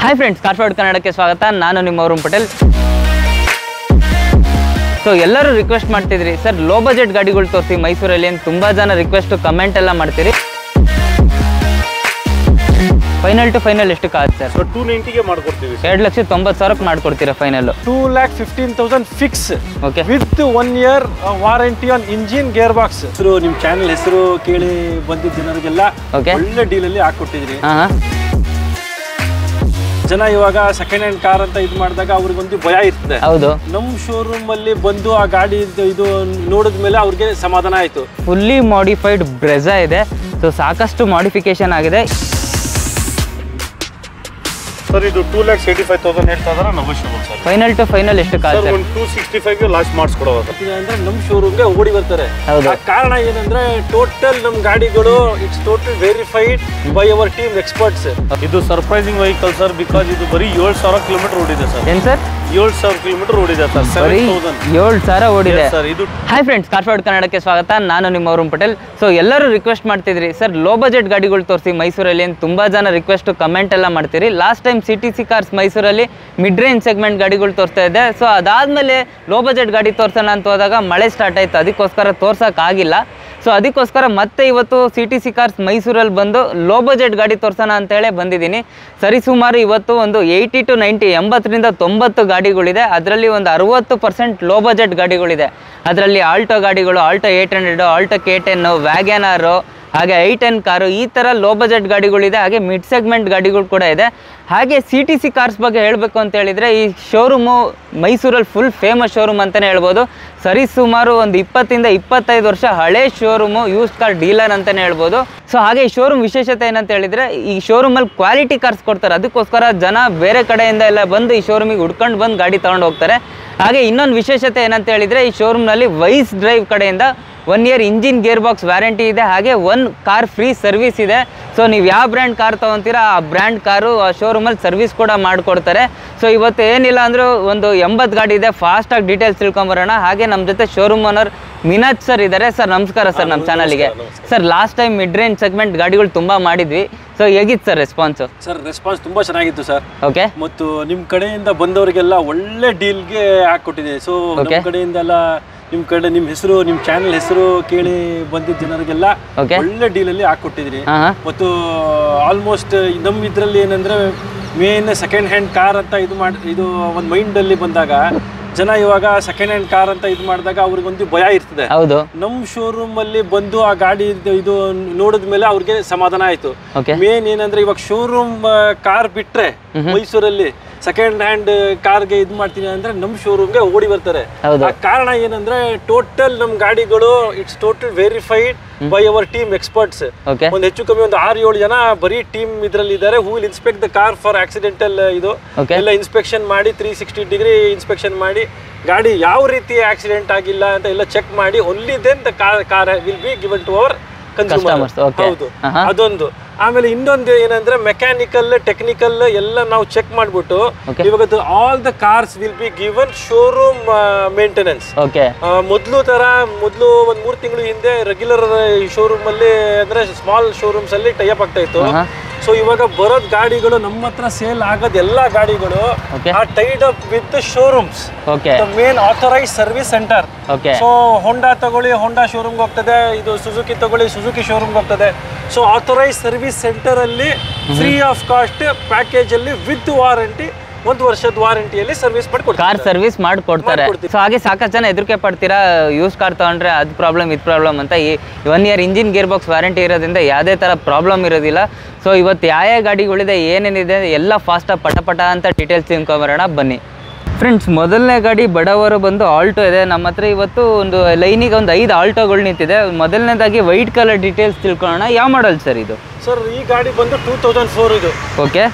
Hi friends ಕಾರ್ಫೋರ್ಡ್ ಕನ್ನಡಕ್ಕೆ ಸ್ವಾಗತ ನಾನು ನಿಮ್ಮ ವರುಣ್ ಪಟೇಲ್ ಸೊ ಎಲ್ಲರೂ ರಿಕ್ವೆಸ್ಟ್ ಮಾಡ್ತಿದ್ರಿ ಸರ್ ಲೋ ಬಜೆಟ್ ಗಾಡಿಗಳು ತೋರಿಸಿ ಮೈಸೂರಲ್ಲಿ ಅಂತ ತುಂಬ ಜನ ರಿಕ್ವೆಸ್ಟ್ ಕಮೆಂಟ್ ಎಲ್ಲ ಮಾಡ್ತೀರಿ ಫೈನಲ್ ಟು ಫೈನಲ್ ಎಷ್ಟಕ್ಕೆ ಆಗುತ್ತೆ ಸರ್ ಸೊ ಟೂ ನೈಂಟಿಗೆ ಮಾಡ್ಕೊಡ್ತೀವಿ ಸರ್ ಎರಡು ಲಕ್ಷ ತೊಂಬತ್ತು ಸಾವಿರಕ್ಕೆ ಮಾಡ್ಕೊಡ್ತೀರಾ final two lakh fifteen thousand fix okay with one year warranty on engine gear box ಹೆಸರು ನಿಮ್ಮ ಚಾನೆಲ್ ಹೆಸರು ಕೇಳಿ ಬಂದಿದ್ದ ಜನರಿಗೆಲ್ಲ Okay. ಒಳ್ಳೆ ಡೀಲಲ್ಲಿ ಹಾಕೊಟ್ಟಿದ್ರಿ ಹಾಂ ಹಾಂ ಜನ ಇವಾಗ ಸೆಕೆಂಡ್ ಹ್ಯಾಂಡ್ ಕಾರ್ ಅಂತ ಇದು ಮಾಡಿದಾಗ ಅವ್ರಿಗೊಂದು ಭಯ ಇರ್ತದೆ ಹೌದು ನಮ್ಮ ಶೋರೂಮ್ ಅಲ್ಲಿ ಬಂದು ಆ ಗಾಡಿ ಇದು- ಇದು ನೋಡಿದ ಮೇಲೆ ಅವ್ರಿಗೆ ಸಮಾಧಾನ ಆಯ್ತು ಫುಲ್ಲಿ ಮಾಡಿಫೈಡ್ ಬ್ರೆಜಾ ಇದೆ ಸೊ ಸಾಕಷ್ಟು ಮಾಡಿಫಿಕೇಶನ್ ಆಗಿದೆ ಸರ್ ಇದು two lakhs eighty five thousand ಹೇಳ್ತಾ ಇದಾರೆ negotiable sir final to final ಎಷ್ಟಕ್ಕೆ ಸರ್ ಆಗುತ್ತೆ ಒಂದು ಟೂ ಸಿಕ್ಸ್ಟಿ ಫೈವ್ಗೆ ಲಾಸ್ಟ್ ಮಾಡಿಸ್ಕೊಡೋದು ಅಂದ್ರೆ ನಮ್ಮ ಶೋರೂಮ್ಗೆ ಓಡಿ ಬರ್ತಾರೆ ಹೌದು. ಆ ಕಾರಣ ಏನಂದ್ರೆ ಟೋಟಲ್ ನಮ್ಮ ಗಾಡಿಗಳು it's total verified by our team experts ಇದು ಸರ್ಪ್ರೈಸಿಂಗ್ ವೆಹಿಕಲ್ ಸರ್ ಬಿಕಾಸ್ ಇದು ಬರೀ ಏಳು ಸಾವಿರ ಕಿಲೋಮೀಟರ್ ಓಡಿದೆ ಸರ್ ಏನು ಸರ್ ಏಳು ಸಾವಿರ ಕಿಲೋಮೀಟರ್ ಓಡಿದೆ ಸರ್ ಬರೀ ಸೆವೆನ್ ತೌಸಂಡ್ ಏಳು ಸಾವಿರ ಓಡಿದೆ ಸರ್ ಇದು ಹಾಯ್ ಫ್ರೆಂಡ್ಸ್ ಕಾರ್ಫೋರ್ಡ್ ಕನ್ನಡಕ್ಕೆ ಸ್ವಾಗತ ನಾನು ನಿಮ್ಮ ವರುಣ್ ಪಟೇಲ್ ಸೊ ಎಲ್ಲರೂ ರಿಕ್ವೆಸ್ಟ್ ಮಾಡ್ತಿದ್ರಿ ಸರ್ ಲೋ ಬಜೆಟ್ ಗಾಡಿಗಳು ತೋರಿಸಿ ಮೈಸೂರಲ್ಲಿ ಅಂತ ತುಂಬ ಜನ ರಿಕ್ವೆಸ್ಟ್ ಕಮೆಂಟ್ ಎಲ್ಲ ಮಾಡ್ತೀರಿ last time C T C cars ಮೈಸೂರಲ್ಲಿ ಮಿಡ್ ರೇಂಜ್ ಸೆಗ್ಮೆಂಟ್ ಗಾಡಿಗಳು ತೋರಿಸ್ತಾ ಇದ್ದೆ ಸೊ ಅದಾದಮೇಲೆ ಲೋ ಬಜೆಟ್ ಗಾಡಿ ತೋರ್ಸೋಣ ಅಂತ ಹೋದಾಗ ಮಳೆ ಸ್ಟಾರ್ಟ್ ಆಯಿತು ಅದಕ್ಕೋಸ್ಕರ ತೋರ್ಸೋಕ್ಕಾಗಿಲ್ಲ ಸೊ ಅದಕ್ಕೋಸ್ಕರ ಮತ್ತೆ ಇವತ್ತು ಸಿ ಟಿ ಸಿ ಕಾರ್ಸ್ ಮೈಸೂರಲ್ಲಿ ಬಂದು ಲೋ ಬಜೆಟ್ ಗಾಡಿ ತೋರ್ಸೋಣ ಅಂತೇಳಿ ಬಂದಿದ್ದೀನಿ ಸರಿಸುಮಾರು ಇವತ್ತು ಒಂದು ಏಯ್ಟಿ ಟು ನೈಂಟಿ ಎಂಬತ್ತರಿಂದ ತೊಂಬತ್ತು ಗಾಡಿಗಳಿದೆ ಅದರಲ್ಲಿ ಒಂದು ಅರುವತ್ತು ಪರ್ಸೆಂಟ್ ಲೋ ಬಜೆಟ್ ಗಾಡಿಗಳಿದೆ ಅದರಲ್ಲಿ ಆಲ್ಟೋ ಗಾಡಿಗಳು Alto eight hundred Alto K ten Wagon R ಹಾಗೆ ಐ ಟೆನ್ ಕಾರು ಈ ಥರ ಲೋ ಬಜೆಟ್ ಗಾಡಿಗಳಿದೆ ಹಾಗೆ ಮಿಡ್ ಸೆಗ್ಮೆಂಟ್ ಗಾಡಿಗಳು ಕೂಡ ಇದೆ ಹಾಗೆ ಸಿ ಟಿ ಸಿ ಕಾರ್ಸ್ ಬಗ್ಗೆ ಹೇಳಬೇಕು ಅಂತ ಹೇಳಿದರೆ ಈ ಶೋರೂಮು ಮೈಸೂರಲ್ಲಿ ಫುಲ್ ಫೇಮಸ್ ಶೋರೂಮ್ ಅಂತಲೇ ಹೇಳ್ಬೋದು ಸರಿಸುಮಾರು ಒಂದು ಇಪ್ಪತ್ತಿಂದ ಇಪ್ಪತ್ತೈದು ವರ್ಷ ಹಳೆ ಶೋರೂಮು ಯೂಸ್ ಕಾರ್ ಡೀಲರ್ ಅಂತಲೇ ಹೇಳ್ಬೋದು ಸೊ ಹಾಗೆ ಈ ಶೋರೂಮ್ ವಿಶೇಷತೆ ಏನಂತ ಹೇಳಿದರೆ ಈ ಶೋರೂಮಲ್ಲಿ ಕ್ವಾಲಿಟಿ ಕಾರ್ಸ್ ಕೊಡ್ತಾರೆ ಅದಕ್ಕೋಸ್ಕರ ಜನ ಬೇರೆ ಕಡೆಯಿಂದ ಎಲ್ಲ ಬಂದು ಈ ಶೋರೂಮಿಗೆ ಹುಡ್ಕೊಂಡು ಬಂದು ಗಾಡಿ ತೊಗೊಂಡು ಹೋಗ್ತಾರೆ ಹಾಗೆ ಇನ್ನೊಂದು ವಿಶೇಷತೆ ಏನಂತ ಹೇಳಿದರೆ ಈ ಶೋರೂಮ್ನಲ್ಲಿ ವೈಸ್ ಡ್ರೈವ್ ಕಡೆಯಿಂದ one year engine gear box warranty ಇದೆ ಹಾಗೆ ಒನ್ ಕಾರ್ ಫ್ರೀ ಸರ್ವಿಸ್ ಇದೆ ಸೊ ನೀವು ಯಾವ ಬ್ರ್ಯಾಂಡ್ ಕಾರ್ ತೊಗೊತೀರಾ ಆ ಬ್ರ್ಯಾಂಡ್ ಕಾರು ಆ ಶೋರೂಮಲ್ಲಿ ಸರ್ವಿಸ್ ಕೂಡ ಮಾಡಿಕೊಡ್ತಾರೆ ಸೊ ಇವತ್ತು ಏನಿಲ್ಲ ಅಂದರೂ ಒಂದು ಎಂಬತ್ತು ಗಾಡಿ ಇದೆ ಫಾಸ್ಟಾಗಿ ಡೀಟೇಲ್ಸ್ ತಿಳ್ಕೊಂಬರೋಣ ಹಾಗೆ ನಮ್ಮ ಜೊತೆ ಶೋರೂಮ್ ಓನರ್ ಮಿನಾಜ್ ಸರ್ ಇದ್ದಾರೆ ಸರ್ ನಮಸ್ಕಾರ ಸರ್ ನಮ್ಮ ಚಾನಲ್ಗೆ sir last time mid range segment ಗಾಡಿಗಳು ತುಂಬ ಮಾಡಿದ್ವಿ ಸೊ ಹೇಗಿತ್ತು ಸರ್ ರೆಸ್ಪಾನ್ಸು ಸರ್ ರೆಸ್ಪಾನ್ಸ್ ತುಂಬಾ ಚೆನ್ನಾಗಿತ್ತು ಸರ್ ಓಕೆ ಮತ್ತು ನಿಮ್ಮ ಕಡೆಯಿಂದ ಬಂದವರಿಗೆಲ್ಲ ಒಳ್ಳೆ ಡೀಲ್ಗೆ ಹಾಕೊಟ್ಟಿದೆ ಸೊ ನಮ್ಮ Okay. ಕಡೆಯಿಂದ ಎಲ್ಲ ನಿಮ್ಮ ಕಡೆ ನಿಮ್ಮ ಹೆಸರು ನಿಮ್ಮ ಚಾನೆಲ್ ಹೆಸರು ಕೇಳಿ ಬಂದಿದ್ದ ಜನರಿಗೆಲ್ಲ Okay. ಒಳ್ಳೆ ಡೀಲಲ್ಲಿ ಹಾಕೊಟ್ಟಿದ್ರಿ ಹಾಂ ಹಾಂ ಮತ್ತು ಆಲ್ಮೋಸ್ಟ್ ನಮ್ಮ ಇದರಲ್ಲಿ ಏನಂದ್ರೆ ಮೇನ್ ಸೆಕೆಂಡ್ ಹ್ಯಾಂಡ್ ಕಾರ್ ಅಂತ ಇದು ಮಾಡಿ ಇದು ಒಂದು ಮೈಂಡಲ್ಲಿ ಬಂದಾಗ ಜನ ಇವಾಗ ಸೆಕೆಂಡ್ ಹ್ಯಾಂಡ್ ಕಾರ್ ಅಂತ ಇದು ಮಾಡಿದಾಗ ಅವ್ರಿಗೊಂದು ಭಯ ಇರ್ತದೆ ಹೌದು ನಮ್ಮ ಶೋರೂಮ್ ಅಲ್ಲಿ ಬಂದು ಆ ಗಾಡಿ ಇದು- ಇದು ನೋಡಿದ ಮೇಲೆ ಅವ್ರಿಗೆ ಸಮಾಧಾನ ಆಯ್ತು ಓಕೆ ಮೇನ್ ಏನಂದ್ರೆ ಇವಾಗ ಶೋರೂಮ್ ಕಾರ್ ಬಿಟ್ರೆ ಮೈಸೂರಲ್ಲಿ ಸೆಕೆಂಡ್ ಹ್ಯಾಂಡ್ ಕಾರ್ಗೆ ಇದು ಮಾಡ್ತೀನಿ ಅಂದ್ರೆ ನಮ್ಮ ಶೋರೂಮ್ಗೆ ಓಡಿ ಬರ್ತಾರೆ ಹೌದು ಆ ಕಾರಣ ಏನಂದ್ರೆ ಟೋಟಲ್ ನಮ್ಮ ಗಾಡಿಗಳು it's total verified by our team experts okay ಒಂದು ಹೆಚ್ಚು ಕಮ್ಮಿ ಒಂದು ಆರು ಏಳು ಜನ ಬರೀ ಟೀಮ್ ಇದರಲ್ಲಿ ಇದ್ದಾರೆ who will inspect the car for accidental ಇದು Okay. ಎಲ್ಲ ಇನ್ಸ್ಪೆಕ್ಷನ್ ಮಾಡಿ ತ್ರೀ ಸಿಕ್ಸ್ಟಿ ಡಿಗ್ರಿ ಇನ್ಸ್ಪೆಕ್ಷನ್ ಮಾಡಿ ಗಾಡಿ ಯಾವ ರೀತಿ ಆಕ್ಸಿಡೆಂಟ್ ಆಗಿಲ್ಲ ಅಂತ ಎಲ್ಲ ಚೆಕ್ ಮಾಡಿ only then the car car will be given to our Customers, consumer okay. ಹೌದು ಆಹಾ. ಅದೊಂದು ಆಮೇಲೆ ಇನ್ನೊಂದು ಏನಂದ್ರೆ ಮೆಕ್ಯಾನಿಕಲ್ ಟೆಕ್ನಿಕಲ್ ಎಲ್ಲ ನಾವು ಚೆಕ್ ಮಾಡ್ಬಿಟ್ಟು Okay. ಇವಾಗ all the cars will be given showroom maintenance okay ಮೊದಲು ತರ ಮೊದಲು ಒಂದ್ ಮೂರ್ ತಿಂಗಳು ಹಿಂದೆ ರೆಗ್ಯುಲರ್ ಶೋರೂಮ್ ಅಲ್ಲಿ ಅಂದ್ರೆ ಸ್ಮಾಲ್ ಶೋರೂಮ್ಸ್ ಅಲ್ಲಿ ಟೈಅಪ್ ಆಗ್ತಾ ಇತ್ತು ಆಹಾ. ಸೊ ಇವಾಗ ಬರೋದ್ ಗಾಡಿಗಳು ನಮ್ಮ ಹತ್ರ ಸೇಲ್ ಆಗೋದ್ ಎಲ್ಲಾ ಗಾಡಿಗಳು Okay. ಆ tied up with showrooms okay main authorise service centre okay so Honda ತಗೊಳ್ಳಿ ಹೋಂಡಾ ಶೋರೂಮ್ಗೆ ಹೋಗ್ತದೆ ಇದು ಸುಜುಕಿ ತಗೊಳ್ಳಿ ಸುಜುಕಿ ಶೋರೂಮ್ಗೆ ಹೋಗ್ತದೆ ಸೊ ಆಥರೈಸ್ ಸರ್ವಿಸ್ ಸೆಂಟರ್ ಅಲ್ಲಿ ಫ್ರೀ ಆಫ್ ಕಾಸ್ಟ್ ಪ್ಯಾಕೇಜ್ ಅಲ್ಲಿ ವಿತ್ ವಾರಂಟಿ ಒಂದು ವರ್ಷದ ವಾರಂಟಿಯಲ್ಲಿ ಸರ್ವಿಸ್ ಕಾರ್ ಮಾಡಿಕೊಡ್ತಾರೆ ಸರ್ವಿಸ್ ಮಾಡಿಕೊಡ್ತಾರೆ ಮಾಡ್ಕೊಡ್ತೀವಿ. ಸೊ ಹಾಗೆ ಸಾಕಷ್ಟು ಜನ ಹೆದರಿಕೆ ಪಡ್ತೀರಾ ಯೂಸ್ ಕಾರ್ ತಗೊಂಡ್ರೆ ಅದು ಪ್ರಾಬ್ಲಮ್ ಇದು ಪ್ರಾಬ್ಲಮ್ ಅಂತ ಈ one year engine gear box warranty ಇರೋದ್ರಿಂದ ಯಾವುದೇ ಥರ ಪ್ರಾಬ್ಲಮ್ ಇರೋದಿಲ್ಲ ಸೊ ಇವತ್ತು ಯಾವ ಯಾವ ಗಾಡಿಗಳಿದೆ ಏನೇನಿದೆ ಎಲ್ಲ ಫಾಸ್ಟಾಗಿ ಪಟ ಪಟ ಅಂತ ಡೀಟೇಲ್ಸ್ ತಿಳ್ಕೊಂಬರೋಣ ಬನ್ನಿ ಫ್ರೆಂಡ್ಸ್ ಮೊದಲನೇ ಗಾಡಿ ಬಡವರು ಬಂದು ಆಲ್ಟೋ ಇದೆ ನಮ್ಮ ಹತ್ರ ಇವತ್ತು ಒಂದು ಲೈನಿಗೆ ಒಂದು ಐದು ಆಲ್ಟೋಗಳು ನಿಂತಿದೆ ಮೊದಲನೇದಾಗಿ ವೈಟ್ ಕಲರ್ ಡೀಟೇಲ್ಸ್ ತಿಳ್ಕೊಳ್ಳೋಣ ಯಾವ ಮಾಡಲ್ ಸರ್ ಇದು ಸರ್ ಈ ಗಾಡಿ ಬಂದು ಟೂ ತೌಸಂಡ್ ಫೋರ್ ಇದು okay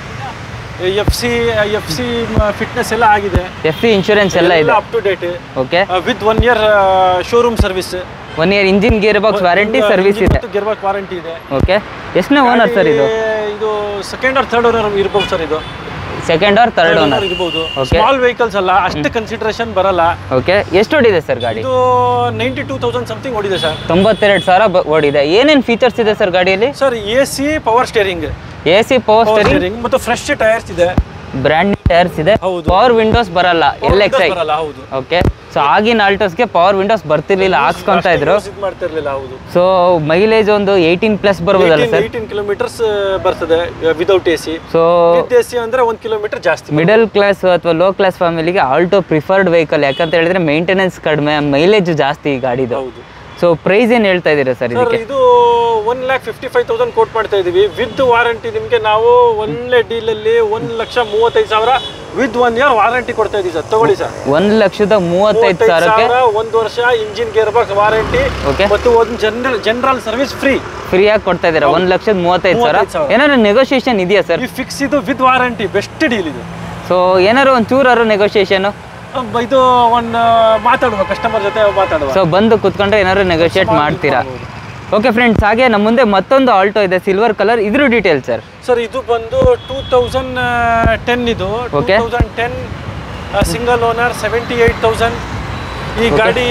F C F C fitness ಎಲ್ಲ ಆಗಿದೆ ಎಫ್ ಸಿ ಇನ್ಶೂರೆನ್ಸ್ ಎಲ್ಲ ಇದೆ up to date okay with one year showroom service one year engine gear box warranty service ಇದೆ ಗಿರ್ಬಾಕ್ ವಾರಂಟಿ ಇದೆ ಓಕೆ ಎಷ್ಟನೇ owner sir ಇದು ಗಾಡಿ ಇದು ಸೆಕೆಂಡ್ ಆರ್ ಥರ್ಡ್ ಓನರ್ ಇರ್ಬೋದು ಸರ್ ಇದು ಸೆಕೆಂಡ್ ಆರ್ ಥರ್ಡ್ ಓನರ್ ಇರ್ಬೋದು Okay. ಸ್ಮಾಲ್ ವೆಹಿಕಲ್ಸ್ ಅಲ್ಲ ಅಷ್ಟು ಕನ್ಸಿಡರೇಷನ್ ಬರಲ್ಲ ಓಕೆ ಎಷ್ಟು ಓಡಿದೆ ಸರ್ ಗಾಡಿ ಇದು ನೈಂಟಿ ಟೂ ತೌಸಂಡ್ ಸಮಥಿಂಗ್ ಓಡಿದೆ ಸರ್ ತೊಂಬತ್ತೆರಡು ಸಾವಿರ ಬ- ಓಡಿದೆ ಏನೇನು ಫೀಚರ್ಸ್ ಇದೆ ಸರ್ ಗಾಡಿಯಲ್ಲಿ sir A C power steering A C power power steering steering ಮತ್ತು ಫ್ರೆಶ್ ಟೈರ್ಸ್ ಇದೆ ಬ್ರ್ಯಾಂಡ್ ಟೈರ್ಸ್ ಇದೆ ಹೌದು. ಪವರ್ ವಿಂಡೋಸ್ ಬರಲ್ಲ ಎಲ್ ಎಕ್ಸ್ ಐ ಬರಲ್ಲ ಹೌದು ಓಕೆ ಸೊ ಆಗಿನ ಆಲ್ಟೋಸ್ಗೆ ಪವರ್ ವಿಂಡೋಸ್ ಬರ್ತಿರ್ಲಿಲ್ಲ ಹಾಕ್ಸ್ಕೊಂತ ಇದ್ರು ಇದು ಮಾಡ್ತಿರ್ಲಿಲ್ಲ ಹೌದು ಸೊ ಮೈಲೇಜ್ ಒಂದು ಏಯ್ಟೀನ್ ಪ್ಲಸ್ ಬರ್ಬೋದಲ್ಲ ಸರ್ ಏಯ್ಟೀನ್ ಕಿಲೋಮೀಟರ್ಸ್ ಬರ್ತದೆ without A C so with A C ಅಂದ್ರೆ ಒಂದ್ ಕಿಲೋಮೀಟರ್ ಜಾಸ್ತಿ ಮಿಡಲ್ ಕ್ಲಾಸ್ ಅಥವಾ ಲೋ ಕ್ಲಾಸ್ ಫ್ಯಾಮಿಲಿಗೆ ಆಲ್ಟೋ ಪ್ರಿಫರ್ಡ್ ವೆಹಿಕಲ್ ಯಾಕಂತ ಹೇಳಿದ್ರೆ ಮೇಂಟೆನೆನ್ಸ್ ಕಡಿಮೆ ಮೈಲೇಜ್ ಜಾಸ್ತಿ ಈ ಗಾಡಿದು ಹೌದು ಸೊ ಪ್ರೈಸ್ ಏನು ಹೇಳ್ತಾ ಇದ್ದೀರಾ ಸರ್ ಸರ್ ಇದಕ್ಕೆ ಇದು one lakh fifty five thousand quote ಮಾಡ್ತಾ ಇದೀವಿ ವಿತ್ ವಾರಂಟಿ ನಿಮಗೆ ನಾವು ಒಳ್ಳೆ ಡೀಲಲ್ಲಿ ಒಂದ್ ಲಕ್ಷ ಮೂವತ್ತೈದು ಸಾವಿರ ವಿತ್ ಒನ್ ಇಯರ್ ವಾರಂಟಿ ಕೊಡ್ತಾ ಇದೀವಿ ಸರ್ ತಗೊಳ್ಳಿ ಸರ್ ಒಂದು ಲಕ್ಷದ ಮೂವತ್ತೈದು ಮೂವತ್ತೈದು ಸಾವಿರಕ್ಕೆ ಸಾವಿರ ಒಂದು ವರ್ಷ engine gear box warranty okay ಮತ್ತು ಒಂದು ಜನರಲ್ ಜನರಲ್ ಸರ್ವಿಸ್ ಫ್ರೀ ಫ್ರೀಯಾಗಿ ಕೊಡ್ತಾ ಇದ್ದೀರಾ ಒಂದು ಲಕ್ಷದ ಮೂವತ್ತೈದು ಸಾವಿರ ಮೂವತ್ತೈದು ಸಾವಿರ. ಏನಾದ್ರು ನೆಗೋಷಿಯೇಷನ್ ಇದೆಯಾ ಸರ್ ಈ ಫಿಕ್ಸ್ ಇದು ವಿತ್ ವಾರಂಟಿ ಬೆಸ್ಟ್ ಡೀಲ್ ಇದು ಸೊ ಏನಾದ್ರು ಒಂದು ಚೂರಾರು ನೆಗೋಷಿಯೇಷನು ಅಬ್ಬ, ಇದು ಒಂದು ಮಾತಾಡುವ ಕಸ್ಟಮರ್ ಜೊತೆ ಮಾತಾಡುವ ಸೊ ಬಂದು ಕುತ್ಕೊಂಡ್ರೆ ಏನಾದ್ರು ನೆಗೋಷಿಯೇಟ್ ಮಾಡ್ತೀರಾ ಓಕೆ ಫ್ರೆಂಡ್ಸ್ ಹಾಗೆ ನಮ್ಮ ಮುಂದೆ ಮತ್ತೊಂದು ಆಲ್ಟೋ ಇದೆ ಸಿಲ್ವರ್ ಕಲರ್ ಇದ್ರ ಡೀಟೇಲ್ ಸರ್ ಸರ್ ಇದು ಬಂದು ಟೂ ತೌಸಂಡ್ ಟೆನ್ ಇದು two Okay. Thousand ten single owner seventy eight thousand ಈ ಗಾಡಿ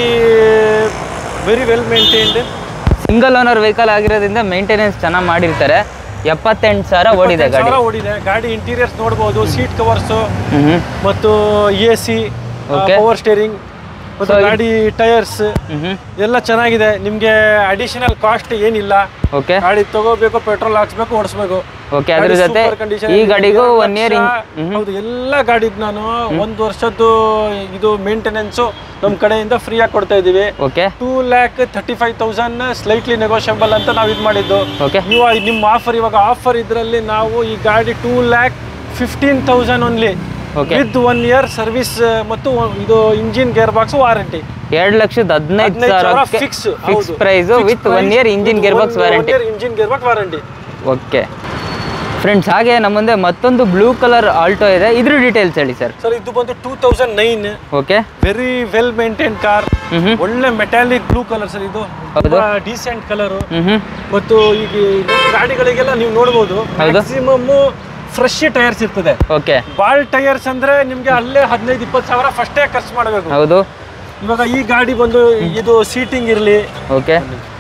very well maintained single owner vehicle ಆಗಿರೋದ್ರಿಂದ ಮೇಂಟೆನೆನ್ಸ್ ಚೆನ್ನಾಗಿ ಮಾಡಿರ್ತಾರೆ ಎಪ್ಪತ್ತೆಂಟು ಸಾವಿರ ಓಡಿದೆ ಗಾಡಿ ಸಾವಿರ ಓಡಿದೆ ಗಾಡಿ ಇಂಟೀರಿಯರ್ಸ್ ನೋಡ್ಬೋದು ಸೀಟ್ ಕವರ್ಸು ಹ್ಞೂ ಮತ್ತು A C Okay. Power steering ಮತ್ತು ಗಾಡಿ ಟೈರ್ಸ್ ಹ್ಞೂ ಎಲ್ಲ ಚೆನ್ನಾಗಿದೆ ನಿಮಗೆ ಅಡಿಷನಲ್ ಕಾಸ್ಟ್ ಏನಿಲ್ಲ ಓಕೆ ಗಾಡಿ ತಗೋಬೇಕು ಪೆಟ್ರೋಲ್ ಹಾಕ್ಸ್ಬೇಕು ಓಡಿಸ್ಬೇಕು ಓಕೆ ಅದ್ರ ಗಾಡಿ ಜೊತೆ super condition ಈ ಇದೆ. ಗಾಡಿಗೂ ಎರಡು ಒನ್ ಇಯರ್ ಲಕ್ಷ- ಹೌದು ಎಲ್ಲ ಗಾಡಿಗೆ ನಾನು ಒಂದು ವರ್ಷದ್ದು ಇದು ಮೇಂಟೆನೆನ್ಸ್ ನಮ್ಮ ಕಡೆಯಿಂದ ಫ್ರೀ ಆಗಿ ಕೊಡ್ತಾ ಇದೀವಿ okay two lakh thirty five thousand slightly negotiable ಅಂತ ನಾವು ಇದು ಮಾಡಿದ್ದು ಓಕೆ ಇವಾಗ ನಿಮ್ಮ ಆಫರ್ ಇವಾಗ ಆಫರ್ ಇದರಲ್ಲಿ ನಾವು ಈ ಗಾಡಿ two lakh fifteen thousand only Okay. With one year service ಮತ್ತು ಒ- ಇದು ಇಂಜಿನ್ ಗೇರ್ ಬಾಕ್ಸ್ ವಾರಂಟಿ ಎರಡು ಲಕ್ಷದ ಹದಿನೈದು ಹದಿನೈದು ಸಾವಿರ ಸಾವಿರಕ್ಕೆ fix fix price with one year engine gear box warranty engine gear box warranty okay friends ಹಾಗೆ ನಮ್ಮ ಮುಂದೆ ಮತ್ತೊಂದು ಬ್ಲೂ ಕಲರ್ ಆಲ್ಟೋ ಇದೆ ಇದ್ರ ಡೀಟೇಲ್ಸ್ ಹೇಳಿ ಸರ್ ಸರ್ ಇದು ಬಂದು two thousand nine okay very well maintain car ಹ್ಞೂ ಹ್ಞೂ ಒಳ್ಳೆ ಮೆಟಾಲಿಕ್ ಬ್ಲೂ ಕಲರ್ ಸರ್ ಇದು ಹೌದು. ಡೀಸೆಂಟ್ ಕಲರ್ ಹ್ಞೂ ಹ್ಞೂ ಮತ್ತು ಈಗ ಈ ಗಾಡಿಗಳಿಗೆಲ್ಲ ನೀವು ನೋಡ್ಬೋದು ಹೌದು. ಮ್ಯಾಕ್ಸಿಮಮ್ ಫ್ರೆಶ್ ಟೈರ್ಸ್ ಇರ್ತದೆ ಓಕೆ ಬಾಲ್ ಟೈರ್ಸ್ ಅಂದ್ರೆ ನಿಮ್ಗೆ ಅಲ್ಲೇ ಹದಿನೈದು ಇಪ್ಪತ್ತು ಸಾವಿರ ಫಸ್ಟೇ ಖರ್ಚು ಮಾಡಬೇಕು ಹೌದು ಇವಾಗ ಈ ಗಾಡಿ ಬಂದು ಇದು ಸೀಟಿಂಗ್ ಇರಲಿ ಓಕೆ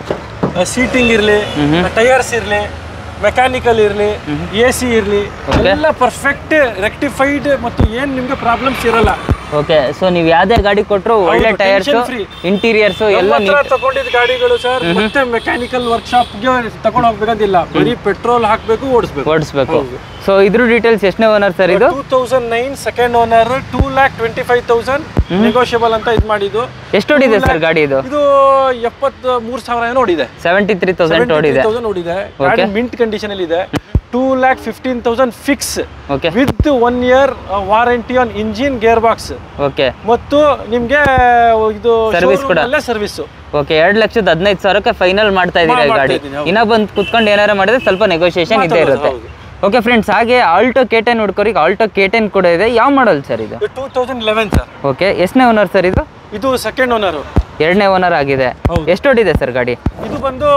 ಸೀಟಿಂಗ್ ಇರಲಿ ಟೈರ್ಸ್ ಇರಲಿ ಮೆಕ್ಯಾನಿಕಲ್ ಇರಲಿ ಎ ಸಿ ಇರಲಿ Okay. ಎಲ್ಲ ಪರ್ಫೆಕ್ಟ್ ರೆಕ್ಟಿಫೈಡ್ ಮತ್ತು ಏನು ನಿಮ್ಗೆ ಪ್ರಾಬ್ಲಮ್ಸ್ ಇರಲ್ಲ ಓಕೆ ಸೊ ನೀವು ಯಾವುದೇ ಗಾಡಿ ಕೊಟ್ಟರು ಒಳ್ಳೆ ಹೌದು, ಟೈರ್ಸು tension free. ಇಂಟೀರಿಯರ್ಸು ಎಲ್ಲ ನಮ್ಮ ಹತ್ರ ತಗೊಂಡಿದ್ದ ಗಾಡಿಗಳು ಸರ್ ಮತ್ತೆ ಮೆಕ್ಯಾನಿಕಲ್ ವರ್ಕ್ಶಾಪ್ಗೆ ತಗೊಂಡು ಹೋಗ್ಬೇಕಂತಿಲ್ಲ ಬರೀ ಪೆಟ್ರೋಲ್ ಹಾಕ್ಬೇಕು ಓಡಿಸ್ಬೇಕು ಓಡಿಸ್ಬೇಕು ಸೊ ಇದ್ರ ಡೀಟೇಲ್ಸ್ ಎಷ್ಟನೇ ಓನರ್ ಸರ್ ಇದು two thousand nine second owner two lakh twenty five thousand negotiable ಅಂತ ಇದು ಮಾಡಿದ್ದು ಎಷ್ಟು ಓಡಿದೆ ಸರ್ ಗಾಡಿ ಇದು ಇದು ಎಪ್ಪತ್ ಮೂರ್ ಸಾವಿರ ಏನೋ ಓಡಿದೆ ಸೆವೆಂಟಿ ತ್ರೀ ತೌಸಂಡ್ ಓಡಿದೆ ತೌಸಂಡ್ ಓಡಿದೆ ಗಾಡಿ ಮಿಂಟ್ ಕಂಡೀಷನ್ ಅಲ್ಲಿ ಇದೆ two lakh fifteen thousand fix okay with one year warranty on engine gear box okay ಮತ್ತು ನಿಮ್ಗೆ ಇದು Service ಕೂಡ. ಸರ್ವಿಸ್ ಓಕೆ ಎರಡು ಲಕ್ಷದ ಹದಿನೈದು ಸಾವಿರಕ್ಕೆ ಫೈನಲ್ ಮಾಡ್ತಾ ಇದ್ದೀರಾ ಈ ಮಾಡ್ತಾ ಗಾಡಿ ಇದ್ದೀನಿ, ಹೌದು. ಇನ್ನ ಬಂದು ಕುತ್ಕೊಂಡು ಏನಾರ ಮಾಡಿದ್ರೆ ಸ್ವಲ್ಪ ನೆಗೋಷಿಯೇಷನ್ ಇದ್ದೇ ಮಾತಾಡೋದು, ಇರುತ್ತೆ ಹೌದು. ಓಕೆ ಫ್ರೆಂಡ್ಸ್ ಹಾಗೆ ಆಲ್ಟೋ ಕೆ ಟೆನ್ ಹುಡ್ಕೋರಿಗೆ ಆಲ್ಟೋ ಕೆ ಟೆನ್ ಕೂಡ ಇದೆ ಯಾವ ಮಾಡಲ್ ಸರ್ ಇದು two thousand eleven sir okay ಎಷ್ಟನೇ ಓನರ್ ಸರ್ ಇದು ಇದು ಸೆಕೆಂಡ್ ಓನರ್ ಎರಡನೇ ಓನರ್ ಆಗಿದೆ ಹೌದು. ಎಷ್ಟು ಓಡಿದೆ ಸರ್ ಗಾಡಿ ಇದು ಬಂದು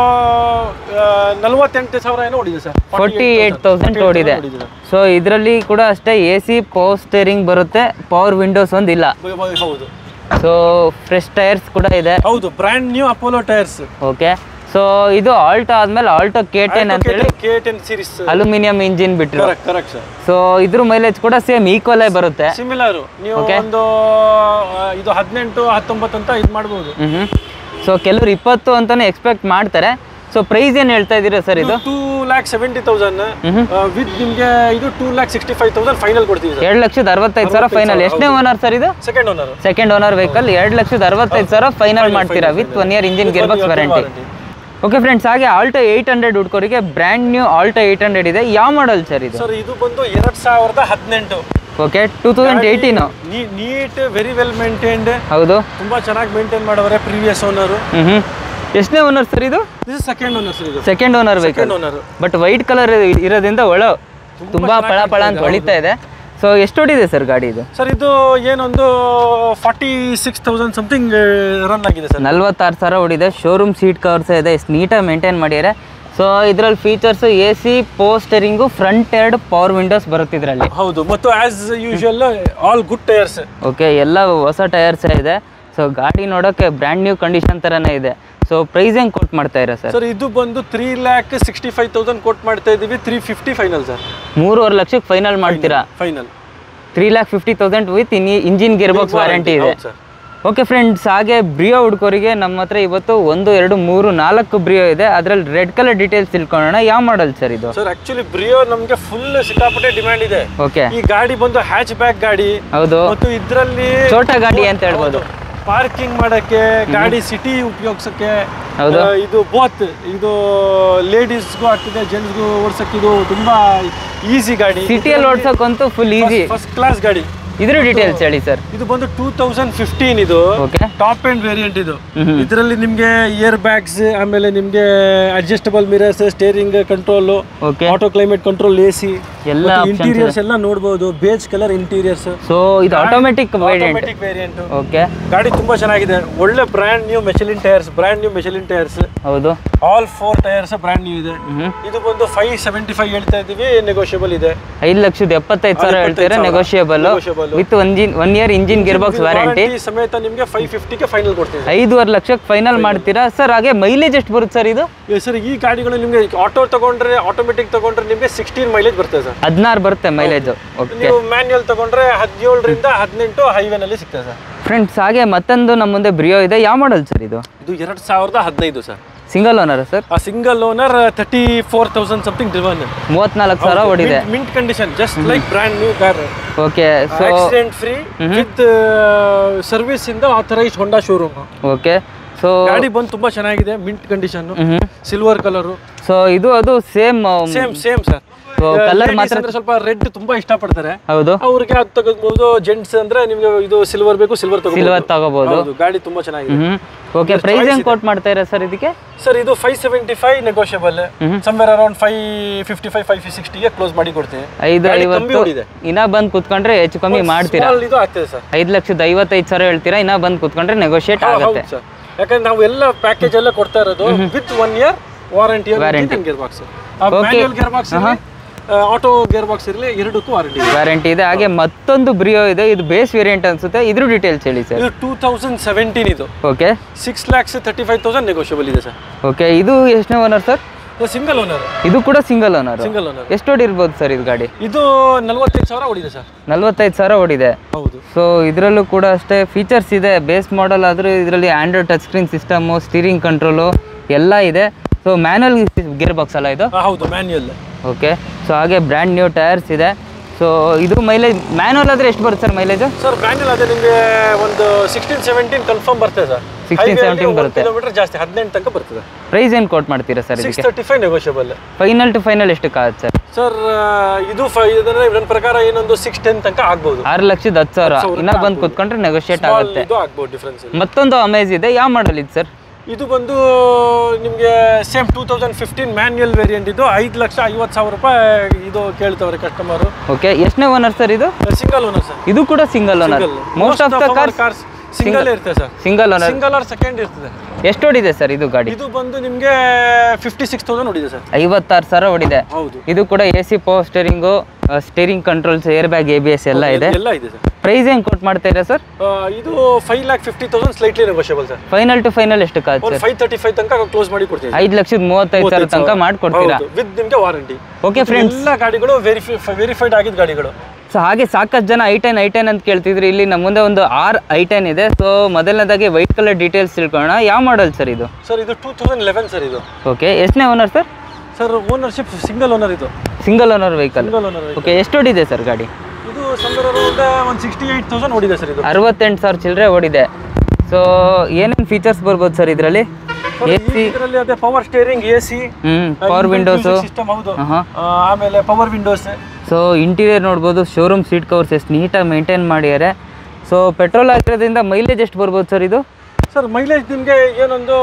ನಲವತ್ತೆಂಟು ಸಾವಿರ ಏನೋ ಓಡಿದೆ ಸರ್ ಫೋರ್ಟಿ ಏಯ್ಟ್ ತೌಸಂಡ್ ಓಡಿದೆ ಸೊ ಇದರಲ್ಲಿ ಕೂಡ ಅಷ್ಟೇ ಎ ಸಿ ಪವರ್ ಸ್ಟೇರಿಂಗ್ ಬರುತ್ತೆ ಪವರ್ ವಿಂಡೋಸ್ ಒಂದು ಇಲ್ಲ ಹೌದು ಸೊ ಫ್ರೆಶ್ ಟೈರ್ಸ್ ಕೂಡ ಇದೆ ಹೌದು brand new Apollo tyres okay so ಇದು ಆಲ್ಟೋ ಆದ್ಮೇಲೆ ಆಲ್ಟೋ ಕೆ ಟೆನ್ ಅಂತೇಳಿ K ten series aluminium engine ಬಿಟ್ರು ಕರೆಕ್ಟ್ ಕರೆಕ್ಟ್ ಸರ್ ಸೊ ಇದ್ರ ಮೈಲೇಜ್ ಕೂಡ ಸೇಮ್ ಈಕ್ವಲ್ ಆಗಿ ಬರುತ್ತೆ ಸಿಮಿಲರ್ ನೀವು ಒಂದು ಆ, ಇದು ಹದಿನೆಂಟು ಹತ್ತೊಂಬತ್ತು ಅಂತ ಇದು ಮಾಡ್ಬೋದು ಹ್ಮ್ ಸೊ ಕೆಲವ್ರು ಇಪ್ಪತ್ತು ಅಂತಾನೆ ಎಕ್ಸ್ಪೆಕ್ಟ್ ಮಾಡ್ತಾರೆ ಸೊ ಪ್ರೈಸ್ ಏನು ಹೇಳ್ತಾ ಇದ್ದೀರಾ ಸರ್ ಇದು ಟೂ ಲ್ಯಾಕ್ ಸೆವೆಂಟಿ ತೌಸಂಡ್ ಮ್ಹೂ. ವಿತ್ ನಿಮಗೆ ಇದು two lakh sixty five thousand final ಕೊಡ್ತೀವಿ ಸರ್ ಎರಡು ಲಕ್ಷದ ಅರವತ್ತೈದು ಸಾವಿರ ಫೈನಲ್ ಎಷ್ಟನೇ ಓನರ್ ಸರ್ ಇದು second owner second owner vehicle ಎರಡು ಲಕ್ಷದ ಅರವತ್ತೈದು ಸಾವಿರ ಫೈನಲ್ ಮಾಡ್ತೀರಾ with one year engine gear box warranty okay friends ಹಾಗೆ ಆಲ್ಟೋ ಏಯ್ಟ್ ಹಂಡ್ರೆಡ್ ಹುಡ್ಕೋರಿಗೆ brand new Alto eight hundred ಇದೆ ಯಾವ ಮಾಡಲ್ ಸರ್ ಇದು ಸರ್ ಇದು ಬಂದು ಎರಡ್ ಸಾವಿರದ ಹದಿನೆಂಟು okay two thousand eighteen neat very well maintained ಹೌದು ತುಂಬಾ ಚೆನ್ನಾಗಿ ಮೇಂಟೈನ್ ಮಾಡವ್ರೆ ಪ್ರೀವಿಯಸ್ ಓನರು ಹ್ಮ್ ಹ್ಮ್ ಎಷ್ಟನೇ ಓನರ್ ಸರ್ ಇದು ದಿಸ್ ಸೆಕೆಂಡ್ ಓನರ್ ಸರ್ ಇದು second owner vehicle second owner but white colour ಇರೋದ್ರಿಂದ ಒಳ ತುಂಬಾ ಪಳ ಪಳ ಅಂತ ಹೊಳಿತಾ ಇದೆ ಸೊ ಎಷ್ಟು ಹೊಡಿದೆ ಸರ್ ಗಾಡಿ ಇದು ಸರ್ ಇದು ಏನೊಂದು forty six thousand something run ಆಗಿದೆ ಸರ್ ನಲ್ವತ್ತಾರು ಸಾವಿರ ಹೊಡಿದೆ ಶೋರೂಮ್ ಸೀಟ್ ಕವರ್ಸ್ ಇದೆ ಎಷ್ಟು ನೀಟಾಗಿ ಮೇಂಟೈನ್ ಮಾಡಿದ್ದಾರೆ ಸೊ ಇದರಲ್ಲಿ ಫೀಚರ್ಸ್ ಎ ಸಿ ಪೋಸ್ಟರಿಂಗು ಫ್ರಂಟ್ ಎರಡು ಪವರ್ ವಿಂಡೋಸ್ ಬರುತ್ತೆ ಇದರಲ್ಲಿ ಹೌದು ಮತ್ತು as usual all good tyres okay ಎಲ್ಲ ಹೊಸ ಟೈರ್ಸ್ ಇದೆ ಸೊ ಗಾಡಿ ನೋಡೋಕ್ಕೆ ಬ್ರ್ಯಾಂಡ್ ನ್ಯೂ ಕಂಡೀಷನ್ ಥರನೇ ಇದೆ ಸೊ ಪ್ರೈಸ್ ಹೆಂಗೆ ಕೊಟ್ ಮಾಡ್ತಾ ಇರ ಸರ್ ಸರ್ ಇದು ಬಂದು three lakh sixty five thousand quote ಮಾಡ್ತಾ ಇದೀವಿ ತ್ರೀ ಫಿಫ್ಟಿ ಫೈನಲ್ ಸರ್ ಮೂರುವರೆ ಲಕ್ಷಕ್ಕೆ ಫೈನಲ್ ಮಾಡ್ತೀರಾ final three lakh fifty thousand with in engine gear box warranty ಇದೆ ಸರ್ ಓಕೆ ಫ್ರೆಂಡ್ಸ್ ಹಾಗೆ ಬ್ರಿಯೋ ಹುಡ್ಕೋರಿಗೆ ನಮ್ಮ ಹತ್ರ ಇವತ್ತು ಒಂದು ಎರಡು ಮೂರು ನಾಲ್ಕು ಬ್ರಿಯೋ ಇದೆ ಅದರಲ್ಲಿ ರೆಡ್ ಕಲರ್ ಡೀಟೇಲ್ಸ್ ತಿಳ್ಕೊಳ್ಳೋಣ ಯಾವ ಮಾಡಲ್ ಸರ್ ಇದು ಸರ್ ಆಕ್ಚುಲಿ ಬ್ರಿಯೋ ನಮಗೆ ಫುಲ್ ಸಿಕ್ಕಾಪಟ್ಟೆ ಡಿಮ್ಯಾಂಡ್ ಇದೆ ಓಕೆ ಈ ಗಾಡಿ ಬಂದು ಹ್ಯಾಚ್ ಬ್ಯಾಕ್ ಗಾಡಿ ಹೌದು ಮತ್ತು ಇದರಲ್ಲಿ ಛೋಟಾ ಗಾಡಿ ಅಂತ ಹೇಳ್ಬೋದು ಪಾರ್ಕಿಂಗ್ ಮಾಡಕ್ಕೆ ಗಾಡಿ ಸಿಟಿ ಉಪಯೋಗಿಸಕ್ಕೆ ಹೌದು. ಆ, ಇದು ಬೋತ್ ಇದು ಲೇಡೀಸ್ಗೂ ಆಗ್ತಿದೆ ಜೆಂಟ್ಸ್ಗೂ ಓಡ್ಸಕ್ಕೆ ಇದು ತುಂಬಾ ಈಸಿ ಗಾಡಿ ಸಿಟಿಯಲ್ಲಿ ಓಡ್ಸೋಕ್ಕಂತೂ ಫುಲ್ ಈಸಿ ಫಸ್ಟ್ ಕ್ಲಾಸ್ ಗಾಡಿ ಇದ್ರ ಡೀಟೇಲ್ಸ್ ಹೇಳಿ ಸರ್ ಇದು ಬಂದು ಟೂ ತೌಸಂಡ್ ಫಿಫ್ಟೀನ್ ಇದು ಓಕೆ ಟಾಪ್ ಅಂಡ್ ವೇರಿಯಂಟ್ ಇದು ಹ್ಮ್. ಇದರಲ್ಲಿ ನಿಮ್ಗೆ ಇಯರ್ ಬ್ಯಾಗ್ಸ್ ಆಮೇಲೆ ನಿಮ್ಗೆ adjustable mirrors steering control okay auto climate control A C ಎಲ್ಲ options ಇಂಟೀರಿಯರ್ಸ್ ಎಲ್ಲ ನೋಡ್ಬೋದು ಬೇಜ್ ಕಲರ್ ಇಂಟೀರಿಯರ್ಸ್ ಸೊ ಇದು automatic variant automatic variant okay ಗಾಡಿ ತುಂಬಾ ಚೆನ್ನಾಗಿದೆ ಒಳ್ಳೆ brand new Michelin tyres brand new Michelin tyres ಹೌದು all four tyres brand new ಇದೆ ಹ್ಮ್ ಇದು ಬಂದು ಫೈವ್ ಸೆವೆಂಟಿ ಫೈವ್ ಹೇಳ್ತಾ ಇದೀವಿ ನೆಗೋಷಿಯಬಲ್ ಇದೆ ಐದು ಲಕ್ಷದ ಎಪ್ಪತ್ತೈದು ಸಾವಿರ ಎಪ್ಪತ್ತೈದು ಹೇಳ್ತೀರಾ ಸಾವಿರ. Negotiable Negotiable. With ಒಂಜಿನ್ one year engine gear box warranty Warranty ಸಮೇತ ನಿಮ್ಗೆ ಫೈವ್ ಫಿಫ್ಟಿಗೆ ಫೈನಲ್ ಕೊಡ್ತೀವಿ ಐದೂವರೆ ಲಕ್ಷಕ್ಕೆ ಫೈನಲ್ ಮಾಡ್ತೀರಾ ಸರ್ ಹಾಗೆ ಮೈಲೇಜ್ ಎಷ್ಟು ಬರುತ್ತೆ ಸರ್ ಇದು ಸರ್ ಈ ಗಾಡಿಗಳು ನಿಮ್ಗೆ ಆಟೋ ತಗೊಂಡ್ರೆ ಆಟೋಮೆಟಿಕ್ ತಗೊಂಡ್ರೆ ನಿಮ್ಗೆ ಸಿಕ್ಸ್ಟೀನ್ ಮೈಲೇಜ್ ಬರ್ತದೆ ಸರ್ ಹದಿನಾರು ಬರುತ್ತೆ ಮೈಲೇಜ್ ಓಕೆ ನೀವು ಮ್ಯಾನ್ಯುಯಲ್ ತಗೊಂಡ್ರೆ ಹದಿನೇಳರಿಂದ ಹದಿನೆಂಟು ಹೈವೇನಲ್ಲಿ ಸಿಗ್ತದೆ ಸರ್ ಫ್ರೆಂಡ್ಸ್ ಹಾಗೆ ಮತ್ತೊಂದು ನಮ್ಮ ಮುಂದೆ ಬ್ರಿಯೋ ಇದೆ ಯಾವ ಮಾಡಲ್ ಸರ್ ಇದು ಇದು ಎರಡು ಸಾವಿರದ ಹದಿನೈದು ಸರ್ ಸಿಂಗಲ್ ಓನರ್ ಸರ್ ಆ single owner thirty four thousand something driven ಮೂವತ್ನಾಲ್ಕು ಸಾವಿರ ಓಡಿದೆ mint condition just like brand new car okay so accident free with service ಇಂದ authorised Honda showroom okay so ಗಾಡಿ ಬಂದು ತುಂಬಾ ಚೆನ್ನಾಗಿದೆ ಮಿಂಟ್ ಕಂಡೀಷನ್ ಹ್ಞೂ ಸಿಲ್ವರ್ ಕಲರ್ ಸೊ ಇದು ಅದು same same same sir So, colour ಮಾತ್ರ- ಸ್ವಲ್ಪ ರೆಡ್ ತುಂಬಾ ಇಷ್ಟಪಡ್ತಾರೆ ಹೌದು ಅವ್ರಿಗೆ ಅದು ತಗೋಬಹುದು ಜೆಂಟ್ಸ್ ಅಂದ್ರೆ ನಿಮ್ಗೆ ಇದು ಸಿಲ್ವರ್ ಬೇಕು ಸಿಲ್ವರ್ ತಗೋ ಸಿಲ್ವರ್ ತಗೋಬೋದು ಹೌದು ಗಾಡಿ ತುಂಬಾ ಚೆನ್ನಾಗಿದೆ ಹ್ಞೂ ಓಕೆ ಪ್ರೈಸ್ ಹೆಂಗೆ ಕೊಟ್ ಮಾಡ್ತಾ ಇರ ಸರ್ ಇದಕ್ಕೆ ಸರ್ ಇದು five seventy five negotiable somewhere around five fifty five five ಸಿಕ್ಸ್ಟಿಗೆ ಕ್ಲೋಸ್ ಮಾಡಿ ಕೊಡ್ತೀವಿ ಐದು ಗಾಡಿ ಕಮ್ಮಿ ಐವತ್ತು ಓಡಿದೆ. ಇನ್ನ ಬಂದು ಕುತ್ಕೊಂಡ್ರೆ ಹೆಚ್ಚು ಕಮ್ಮಿ ಮಾಡ್ತೀರಾ Small ಇದು ಆಗ್ತದೆ ಸರ್ ಐದು ಲಕ್ಷದ ಐವತ್ತೈದು ಸಾವಿರ ಹೇಳ್ತೀರಾ ಇನ್ನ ಬಂದು ಕುತ್ಕೊಂಡ್ರೆ ನೆಗೋಷಿಯೇಟ್ ಆಗುತ್ತೆ ಹೌದು ಸರ್ ಯಾಕಂದ್ರೆ ನಾವು ಎಲ್ಲ ಪ್ಯಾಕೇಜ್ ಎಲ್ಲ ಕೊಡ್ತಾ ಇರೋದು with one year warranty gear box manual gear box auto gear box ಇರಲಿ ಎರಡಕ್ಕೂ ವಾರಂಟಿ ವ್ಯಾರಂಟಿ ಇದೆ ಹಾಗೆ ಮತ್ತೊಂದು ಬ್ರಿಯೋ ಇದೆ ಇದು ಬೇಸ್ ವೇರಿಯಂಟ್ ಅನ್ಸುತ್ತೆ ಇದ್ರ ಡೀಟೇಲ್ಸ್ ಹೇಳಿ ಸರ್ ಇದು ಟೂ ತೌಸಂಡ್ ಸೆವೆಂಟೀನ್ ಇದು okay six lakhs thirty five thousand negotiable ಇದೆ ಸರ್ ಓಕೆ ಇದು ಎಷ್ಟನೇ ಓನರ್ ಸರ್ ಸಿಂಗಲ್ ಓನರ್ ಇದು ಕೂಡ ಸಿಂಗಲ್ ಓನರ್ ಸಿಂಗಲ್ ಓನರ್ ಎಷ್ಟು ಓಡಿರ್ಬೋದು ಸರ್ ಇದು ಗಾಡಿ ಇದು ನಲ್ವತ್ತೈದು ಸಾವಿರ ಓಡಿದೆ ಸರ್ ನಲ್ವತ್ತೈದು ಸಾವಿರ ಓಡಿದೆ ಹೌದು ಸೊ ಇದರಲ್ಲೂ ಕೂಡ ಅಷ್ಟೇ ಫೀಚರ್ಸ್ ಇದೆ ಬೇಸ್ ಮಾಡಲ್ ಆದರೂ ಇದರಲ್ಲಿ android touch screen system steering control ಎಲ್ಲ ಇದೆ ಸೊ ಮ್ಯಾನುವಲ್ ಗೇರ್ ಬಾಕ್ಸ್ ಅಲ್ಲ ಇದು ಆ, ಹೌದು ಮ್ಯಾನ್ಯುಯಲ್ ಓಕೆ ಸೊ ಹಾಗೆ ಬ್ರ್ಯಾಂಡ್ ನ್ಯೂ ಟೈರ್ಸ್ ಇದೆ ಸೊ ಇದು ಮೈಲೇಜ್ ಮ್ಯಾನುವಲ್ ಆದರೆ ಎಷ್ಟು ಬರುತ್ತೆ ಸರ್ ಮೈಲೇಜು ಸರ್ ಮ್ಯಾನ್ಯುಯಲ್ ಅದೇ ನಿಮಗೆ ಒಂದು ಸಿಕ್ಸ್ಟೀನ್ ಸೆವೆಂಟೀನ್ ಕನ್ಫರ್ಮ್ ಬರ್ತದೆ ಸರ್ 16, 17 ಬರುತ್ತೆ. ಕಿಲೋಮೀಟರ್ ಜಾಸ್ತಿ ಹದಿನೆಂಟು ತನಕ ಬರ್ತದೆ ಪ್ರೈಸ್ ಏನು ಕೋಟ್ ಮಾಡ್ತೀರಾ ಸರ್ ಸಿಕ್ಸ್ ಇದಕ್ಕೆ thirty five negotiable final to final ಎಷ್ಟಕ್ಕಾಗುತ್ತೆ ಸರ್ ಸರ್ ಇದು ಫೈ ಇದನ್ನ ನನ್ನ ಪ್ರಕಾರ ಏನೊಂದು ಸಿಕ್ಸ್ ಟೆನ್ ತನಕ ಆಗ್ಬೋದು ಆರು ಲಕ್ಷದ ಹತ್ತು ಸಾವಿರ ಇನ್ನೂ ಬಂದು ಕುತ್ಕೊಂಡ್ರೆ ನೆಗೋಷಿಯೇಟ್ Small ಆಗುತ್ತೆ ಇದು ಆಗ್ಬೋದು ಡಿಫ್ರೆನ್ಸ್ ಮತ್ತೊಂದು ಅಮೇಜ್ ಇದೆ ಯಾವ ಮಾಡಲ್ ಇದು ಸರ್ ಇದು ಬಂದು ನಿಮಗೆ same two thousand fifteen manual variant ಇದು ಐದು ಲಕ್ಷ ಐವತ್ತು ಸಾವಿರ ರೂಪಾಯಿ ಇದು ಕೇಳ್ತವ್ರೆ ಕಸ್ಟಮರು ಓಕೆ ಎಷ್ಟನೇ ಓನರ್ ಸರ್ ಇದು ಸಿಂಗಲ್ ಓನರ್ ಸರ್ ಇದು ಕೂಡ single owner most of the cars cars single ಇರ್ತದೆ sir single owner single or second ಇರ್ತದೆ ಎಷ್ಟು ಓಡಿದೆ ಸರ್ ಇದು ಗಾಡಿ ಇದು ಬಂದು ನಿಮಗೆ ಫಿಫ್ಟಿ ಸಿಕ್ಸ್ ತೌಸಂಡ್ ಹೊಡಿದೆ ಸರ್ ಐವತ್ತಾರು ಸಾವಿರ ಓಡಿದೆ ಹೌದು ಇದು ಕೂಡ A C power steering steering controls air bag A B S ಎಲ್ಲ ಇದೆ ಎಲ್ಲ ಇದೆ ಸರ್ ಪ್ರೈಸ್ ಹೆಂಗೆ ಕೊಟ್ಟು ಮಾಡ್ತಾ ಇದ್ದೀರಾ ಸರ್ ಇದು five lakh fifty thousand slightly negotiable sir final to final ಎಷ್ಟಕ್ಕಾಗುತ್ತೆ ಒಂದು ಫೈವ್ ತರ್ಟಿ ಫೈವ್ ತನಕ ಕ್ಲೋಸ್ ಮಾಡಿ ಕೊಡ್ತೀವಿ ಐದು ಲಕ್ಷದ ಮೂವತ್ತೈದು ಸಾವಿರ ತನಕ ಮಾಡ್ಕೊಡ್ತೀರಾ ವಿತ್ ನಿಮಗೆ ವಾರಂಟಿ ಓಕೆ ಫ್ರೆಂಡ್ಸ್ ಎಲ್ಲ ಗಾಡಿಗಳು ವೆರಿಫೈ ವೆರಿಫೈಡ್ ಆಗಿದ್ದ ಗಾಡಿಗಳು ಸೊ ಹಾಗೆ ಸಾಕಷ್ಟು ಜನ ಐ ಟೆನ್ ಐ ಟೆನ್ ಅಂತ ಕೇಳ್ತಿದ್ರು ಇಲ್ಲಿ ನಮ್ಮ ಮುಂದೆ ಒಂದು ಆರ್ ಐ ಟೆನ್ ಇದೆ ಸೊ ಮೊದಲನೇದಾಗಿ ವೈಟ್ ಕಲರ್ ಡೀಟೇಲ್ಸ್ ತಿಳ್ಕೊಳ್ಳೋಣ ಯಾವ ಮಾಡಲ್ ಸರ್ ಇದು ಸರ್ ಇದು ಟೂ ತೌಸಂಡ್ ಲೆವೆನ್ ಸರ್ ಇದು ಓಕೆ ಎಷ್ಟನೇ owner sir sir ownership single owner ಇದು single owner vehicle single owner okay ಎಷ್ಟು ಓಡಿದೆ ಸರ್ ಗಾಡಿ ಇದು ಸಂದರ್ ಒಂದು ಸಿಕ್ಸ್ಟಿ ಏಯ್ಟ್ ತೌಸಂಡ್ ಓಡಿದೆ ಸರ್ ಇದು ಅರವತ್ತೆಂಟು ಸಾವಿರ ಚಿಲ್ಲರೆ ಓಡಿದೆ ಸೊ ಏನೇನು ಫೀಚರ್ಸ್ ಬರ್ಬೋದು ಸರ್ ಇದರಲ್ಲಿ ಎ ಸಿ ಇದರಲ್ಲಿ ಅದೇ ಪವರ್ ಸ್ಟೇರಿಂಗ್ ಎ ಸಿ ಹ್ಞೂ ಪವರ್ ವಿಂಡೋಸು ಸಿಸ್ಟಮ್ ಹೌದು ಹಾಂ ಆ, ಆಮೇಲೆ ಪವರ್ ವಿಂಡೋಸ್ ಸೊ ಇಂಟೀರಿಯರ್ ನೋಡ್ಬೋದು ಶೋರೂಮ್ ಸೀಟ್ ಕವರ್ಸ್ ಎಷ್ಟು ನೀಟಾಗಿ ಮೇಂಟೈನ್ ಮಾಡಿದ್ದಾರೆ ಸೊ ಪೆಟ್ರೋಲ್ ಹಾಕಿರೋದ್ರಿಂದ ಮೈಲೇಜ್ ಎಷ್ಟು ಬರ್ಬೋದು ಸರ್ ಇದು ಸರ್ ಮೈಲೇಜ್ ನಿಮಗೆ ಏನೊಂದು